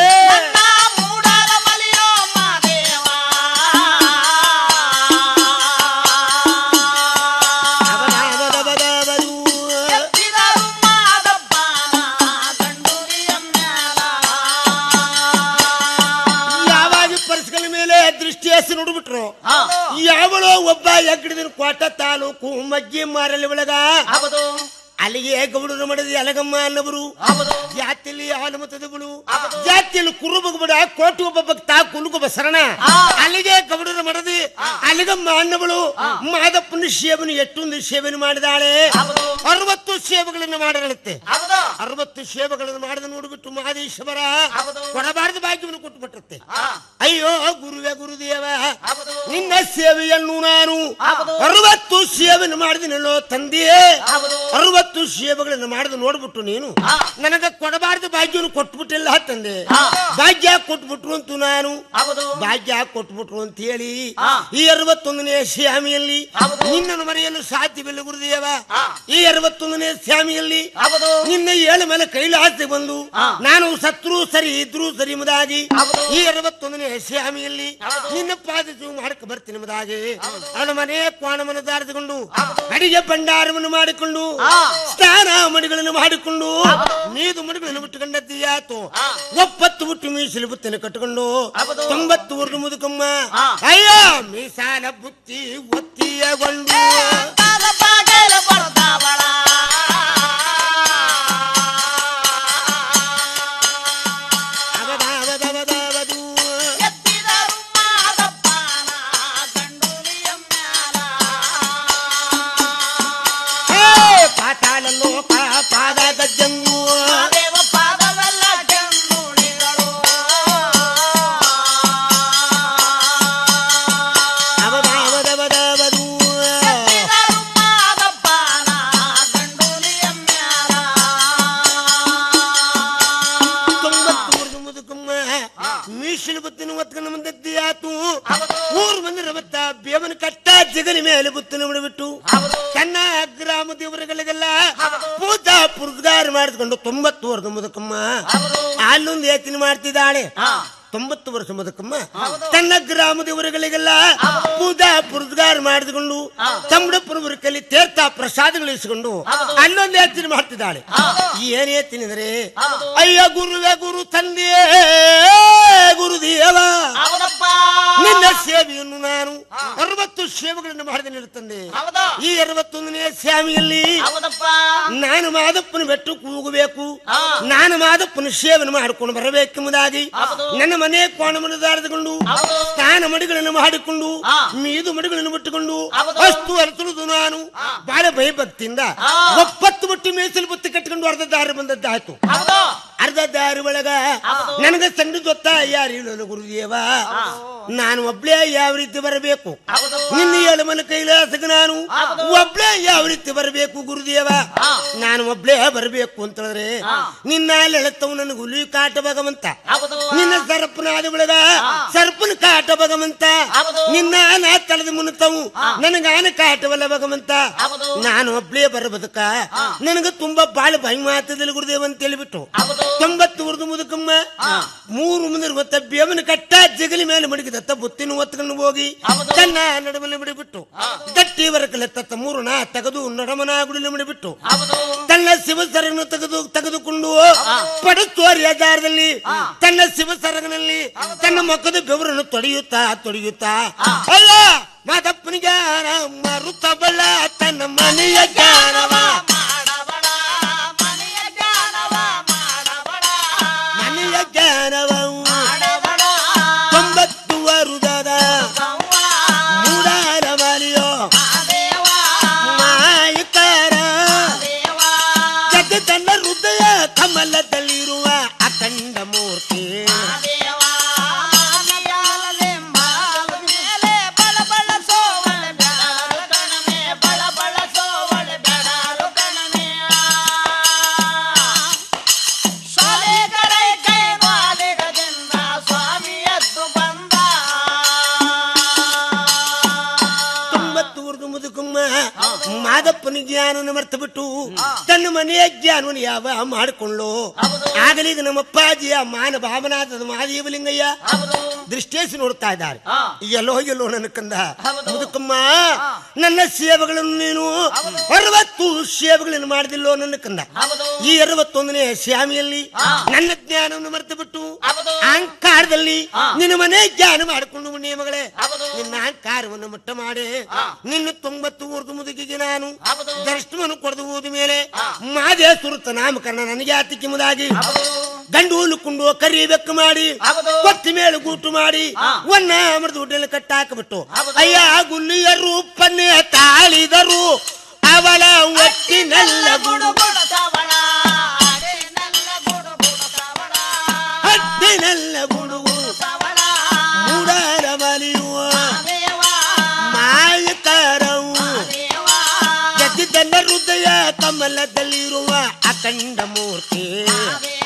ಯಾವಾಗ ಪರ್ಸ್ಗಳ ಮೇಲೆ ದೃಷ್ಟಿ ಹಸಿ ನೋಡ್ಬಿಟ್ರು ಯಾವಳೋ ಒಬ್ಬ ಎಗ್ಗಡಿದಿನ ಕೋಟ ತಾಲೂಕು ಮಗ್ಗಿ ಮಾರಲಿ ಒಳಗ ಅಲ್ಲಿಗೆ ಗೌಡರು ಮಾಡಿದ ಅಲಗಮ್ಮ ಅನ್ನವರು ಜಾತಿಲಿ ಹಾಲುಮತದಗಳು ಜಾತಿಯಲ್ಲಿ ಕುರುಬಗಬಡ ಕೋಟಿ ಒಬ್ಬ ಭಕ್ತ ಕುಲುಗೊಬ್ಬ ಶರಣ ಅಲ್ಲಿಗೆ ಗೌಡರು ಮಾಡದಿ ಅಲಿಗಮ್ಮ ಅನ್ನವಳು ಮಾದಪ್ಪನ ಸೇವನೆ ಎಷ್ಟೊಂದು ಸೇವನೆ ಮಾಡಿದಾಳೆ ಅರವತ್ತು ಸೇವೆಗಳನ್ನು ಮಾಡಲತ್ತೆ ಅರವತ್ತು ಸೇವೆಗಳನ್ನು ಮಾಡಿದ ನೋಡ್ಬಿಟ್ಟು ಮಹದೇಶ್ವರ ಕೊಡಬಾರದು ಭಾಗ್ಯವನ್ನು ಕೊಟ್ಟು ಬಿಟ್ಟತ್ತೆ ಅಯ್ಯೋ ಗುರುವೇ ಗುರುದೇವ ನಿನ್ನ ಸೇವೆಯನ್ನು ನಾನು ಅರವತ್ತು ಸೇವೆಯನ್ನು ಮಾಡಿದನಲ್ಲೋ ತಂದೆಯೇ ಅರವತ್ತು ಸೇವೆಗಳನ್ನು ಮಾಡಿದ ನೋಡ್ಬಿಟ್ಟು ನೀನು ನನಗ ಕೊಡಬಾರದು ಭಾಗ್ಯವನ್ನು ಕೊಟ್ಬಿಟ್ಟಿಲ್ಲ ತಂದೆ ಭಾಗ್ಯ ಕೊಟ್ಬಿಟ್ರು ಅಂತೂ ನಾನು ಭಾಗ್ಯ ಕೊಟ್ಬಿಟ್ರು ಅಂತ ಹೇಳಿ ಈ ಅರವತ್ತೊಂದನೇ ಶ್ಯಾಮಿಯಲ್ಲಿ ನಿನ್ನನ್ನು ಮರೆಯಲು ಸಾಧ್ಯವಿಲ್ಲ ಗುರುದೇವ ಈ ಅರವತ್ತೊಂದನೇ ಶ್ಯಾಮಿಯಲ್ಲಿ ನಿನ್ನ ಏಳು ಮೇಲೆ ಕೈಲಾಸೆ ಬಂದು ನಾನು ಸತ್ರು ಸರಿ ಇದ್ರು ಸರಿ ಎಂಬುದಾಗಿ ಈ ಅರವತ್ತೊಂದನೇ ಶ್ಯಾಮಿಯಲ್ಲಿ ನಿನ್ನ ಪಾದಿಸು ಮಾಡಕ್ಕೆ ಬರ್ತೀನಿ ಎಂಬುದಾಗಿ ಅವನ ಮನೆ ಕೋಣವನ್ನು ದಾರಿಸಿಕೊಂಡು ಅಡಿಗೆ ಭಂಡಾರವನ್ನು ಮಾಡಿಕೊಂಡು ಸ್ನಾನ ಮಡಿಗಳನ್ನು ಮಾಡಿಕೊಂಡು ನೀದು ಮಡಿಗಳನ್ನು ಬಿಟ್ಟುಕೊಂಡದ್ದೀಯಾತು ಒಪ್ಪತ್ತು ಬಿಟ್ಟು ಮೀಸಲು ಬುತ್ತಿನ ಕಟ್ಟಿಕೊಂಡು ತೊಂಬತ್ತು ಊರ್ದು ಮುದುಕಮ್ಮ ಅಯ್ಯ ಮೀಸಾಲ ಬುತ್ತಿ ಒತ್ತಿಯಗೊಂಡು ಹೇ, ಪಾತಾಳ ಲೋಕ ಪಾದದ ಜಂಗು ಅವದಾವದವದಾವದು. ತೊಂಬತ್ತು ಊರ್ದು ಮುದುಕಮ್ಮ ಮೀಸಲು ಬುತ್ತಿನ ಒತ್ಕೊಂಡು ಬಂದದ್ದಿ ಆತು ಊರು ಬಂದ್ರೆ ಮತ್ತ ಬೇವನ ಕಟ್ಟ ಜಗಲಿ ಮೇಲೆ ಬುತ್ತಿನ ಬಿಟ್ಟು ತನ್ನ ಗ್ರಾಮ ದೇವರುಗಳಿಗೆಲ್ಲ ಪೂಜಾ ಪುರಸ್ಕಾರ ಮಾಡಿಸ್ಕೊಂಡು ತೊಂಬತ್ತು ವರ್ಷದ ಮುದುಕಮ್ಮ ಅಲ್ಲೊಂದು ಯೋಚನೆ ಮಾಡ್ತಿದ್ದಾಳೆ ತೊಂಬತ್ತು ವರ್ಷ ಮುದುಕಮ್ಮ ತನ್ನ ಗ್ರಾಮ ದೇವರುಗಳಿಗೆಲ್ಲ ಪೂಜಾ ಪುರಸ್ಕಾರ ಮಾಡಿಕೊಂಡು ತಮ್ಮಡಪ್ಪನವರ ಕಲಿ ತೀರ್ಥ ಪ್ರಸಾದಗಳು ಇಸ್ಕೊಂಡು ಅಲ್ಲೊಂದು ಯೋಚನೆ ಮಾಡ್ತಿದ್ದಾಳೆ ಏನ್ ಯೋಚನೆ ಅಂದ್ರೆ ಅಯ್ಯ ಗುರುವೇ ಗುರು ತಂದೆಯೇ ಗುರುದೇವ ನಿನ್ನ ಸೇವೆಯನ್ನು ನಾನು ಅರವತ್ತು ಸೇವೆಗಳನ್ನು ಮಾಡಿದೆ ನಿಲ್ತಂದೆ ಈ ಅರವತ್ತೊಂದನೇ ಸ್ವಾಮಿಯಲ್ಲಿ ನಾನು ಮಾದಪ್ಪನ ಬೆಟ್ಟು ಕೂಗಬೇಕು ನಾನು ಮಾದಪ್ಪನ ಸೇವೆಯನ್ನು ಮಾಡಿಕೊಂಡು ಬರಬೇಕೆಂಬುದಾಗಿ ನನ್ನ ಮನೆ ಕೋಣವನ್ನು ದಾರಿದುಕೊಂಡು ಸ್ನಾನ ಮಡಿಗಳನ್ನು ಮಾಡಿಕೊಂಡು ಮೀದು ಮಡಿಗಳನ್ನು ಬಿಟ್ಟುಕೊಂಡು ಅಷ್ಟು ಅರಸುವುದು ನಾನು ಬಹಳ ಭಯಭಕ್ತಿಯಿಂದ ಒಪ್ಪತ್ತು ಬುಟ್ಟಿ ಮೀಸಲು ಬುತ್ತಿ ಕಟ್ಟಿಕೊಂಡು ಅರ್ಧ ದಾರಿ ಬಂದದ್ದಾಯ್ತು ಅರ್ಧ ದಾರಿ ಒಳಗ ನನಗ ಸಂಡು ಗೊತ್ತಾ ಯಾರು ಹೇಳೋದು ಗುರುದೇವ ನಾನು ಒಬ್ಳೇ ಯಾವ ರೀತಿ ಬರಬೇಕು ನಿನ್ನ ಏಳು ಮನ ಕೈಲಾಸಕ್ಕೆ ನಾನು ಒಬ್ಳೇ ಯಾವ ರೀತಿ ಬರಬೇಕು ಗುರುದೇವ ನಾನು ಒಬ್ಳೇ ಬರಬೇಕು ಅಂತ ಹೇಳಿದ್ರೆ ನಿನ್ನ ಎಳೆತ್ತವು ನನಗೆ ಹುಲಿ ಕಾಟ ಭಗವಂತ ನಿನ್ನ ಸರ್ಪನಾದ ಒಳಗ ಸರ್ಪನ ಕಾಟ ಭಗವಂತ ನಿನ್ನ ನಾ ತಳದ ಮುನ್ನತವು ನನಗಾನ ಕಾಟವಲ್ಲ ಭಗವಂತ ನಾನು ಒಬ್ಳೇ ಬರಬದಕ ನನಗ ತುಂಬಾ ಬಾಳ ಭಯ ಮಾತದಲ್ಲಿ ಗುರುದೇವ ಅಂತ ಹೇಳಿಬಿಟ್ಟು ತೊಂಬತ್ತು ಉರ್ದು ಮುದುಕಮ್ಮ ಮೂರು ಮುಂದೆ ಗೊತ್ತ ಬೇವನ ಕಟ್ಟ ಜಗಲಿ ಮೇಲೆ ಮಡಗಿದತ್ತ ಬುತ್ತಿನ ಒತ್ಕೊಂಡು ಹೋಗಿ ತನ್ನ ನಡುಮಲ್ಲಿ ಬಿಡಿಬಿಟ್ಟು ಗಟ್ಟಿ ವರಕಲೆ ತತ್ತ ಮೂರು ನಾ ತೆಗೆದು ನಡಮನ ಗುಡಿಲಿ ಮಡಿಬಿಟ್ಟು ತನ್ನ ಶಿವಸರನ್ನು ತೆಗೆದು ತೆಗೆದುಕೊಂಡು ಪಡುತ್ತೋರಿಯ ದಾರದಲ್ಲಿ ತನ್ನ ಶಿವಸರಗನಲ್ಲಿ ತನ್ನ ಮಕ್ಕದ ಬೆವರನ್ನು ತೊಡೆಯುತ್ತಾ ತೊಡೆಯುತ್ತಾ ಅಲ್ಲ ಮಾದಪ್ಪನ ಜ್ಞಾನ ಮರುತ ಬಲ್ಲ ತನ್ನ ಮನೆಯ ಜ್ಞಾನವ ಮನೆಯ ಜ್ಞಾನವ ತೊಂಬತ್ತು ವರುದದ ಮೂಡಾರ ಮಾಲಿಯೋ ಮಾಯಿಕಾರ ಜಗ ತನ್ನ ಹೃದಯ ಕಮಲದಲ್ಲಿರುವ ಅಖಂಡ ಮೂರ್ತಿ ತೊಂಬತ್ತು ಊರ್ದು ಮುದುಕಮ್ಮ ಮಾದಪ್ಪನ ಜ್ಞಾನವನ್ನು ಮರ್ತು ಬಿಟ್ಟು ತನ್ನ ಮನೆಯ ಜ್ಞಾನವನ್ನು ಯಾವ ಮಾಡಿಕೊಳ್ಳು ಆಗಲಿ ಇದು ನಮ್ಮ ಅಪ್ಪಾಜಿಯ ಮಾನ ಭಾವನಾದ ಮಹಾದೇವಲಿಂಗಯ್ಯ ದೃಷ್ಟೇಸಿ ನೋಡ್ತಾ ಇದ್ದಾರೆ ಎಲ್ಲೋ ಎಲ್ಲೋ ನನ್ನ ಕಂದ ಮುದುಕಮ್ಮ ನನ್ನ ಸೇವೆಗಳನ್ನು ನೀನು ಅರವತ್ತು ಸೇವೆಗಳನ್ನು ಮಾಡಿದಿಲ್ಲೋ ನನ್ನ ಕಂದ ಈ ಅರವತ್ತೊಂದನೇ ಸ್ವಾಮಿಯಲ್ಲಿ ನನ್ನ ಜ್ಞಾನವನ್ನು ಮರೆತು ಬಿಟ್ಟು ಅಹಂಕಾರದಲ್ಲಿ ನಿನ್ನ ಮನೆ ಜ್ಞಾನ ಮಾಡಿಕೊಂಡು ಮುನ್ನಿಯ ಮಗಳೇ ನಿನ್ನ ಅಹಂಕಾರವನ್ನು ಮಟ್ಟ ಮಾಡಿ ನಿನ್ನ ತೊಂಬತ್ತು ಊರ್ದು ಮುದುಕಿಗೆ ನಾನು ದರ್ಶನವನ್ನು ಕೊಡದು ಹೋದ ಮೇಲೆ ಮಾದೇಶ್ವರತ ನಾಮಕರಣ ನನಗೆ ಆತಿಕ್ಕೆ ಮುದಾಗಿ ಗಂಡು ಹುಲ್ಕೊಂಡು ಕರಿ ಬೆಕ್ಕು ಮಾಡಿ ಕೊತ್ತಿ ಮೇಲೆ ಗೂಟು ಮಾಡಿ ಒನ್ನ ಮರದ ಊಟಲ್ಲಿ ಕಟ್ಟಾಕಬಿಟ್ಟು ಅಯ್ಯ ಗುಲ್ಲಿಯ ರೂಪನ್ನೇ ತಾಳಿದರು ಅವಳ ಒಟ್ಟಿನೆಲ್ಲ ಗುಡುಗು ಕಮಲದಲ್ಲಿರುವ ಅಖಂಡ ಮೂರ್ತಿ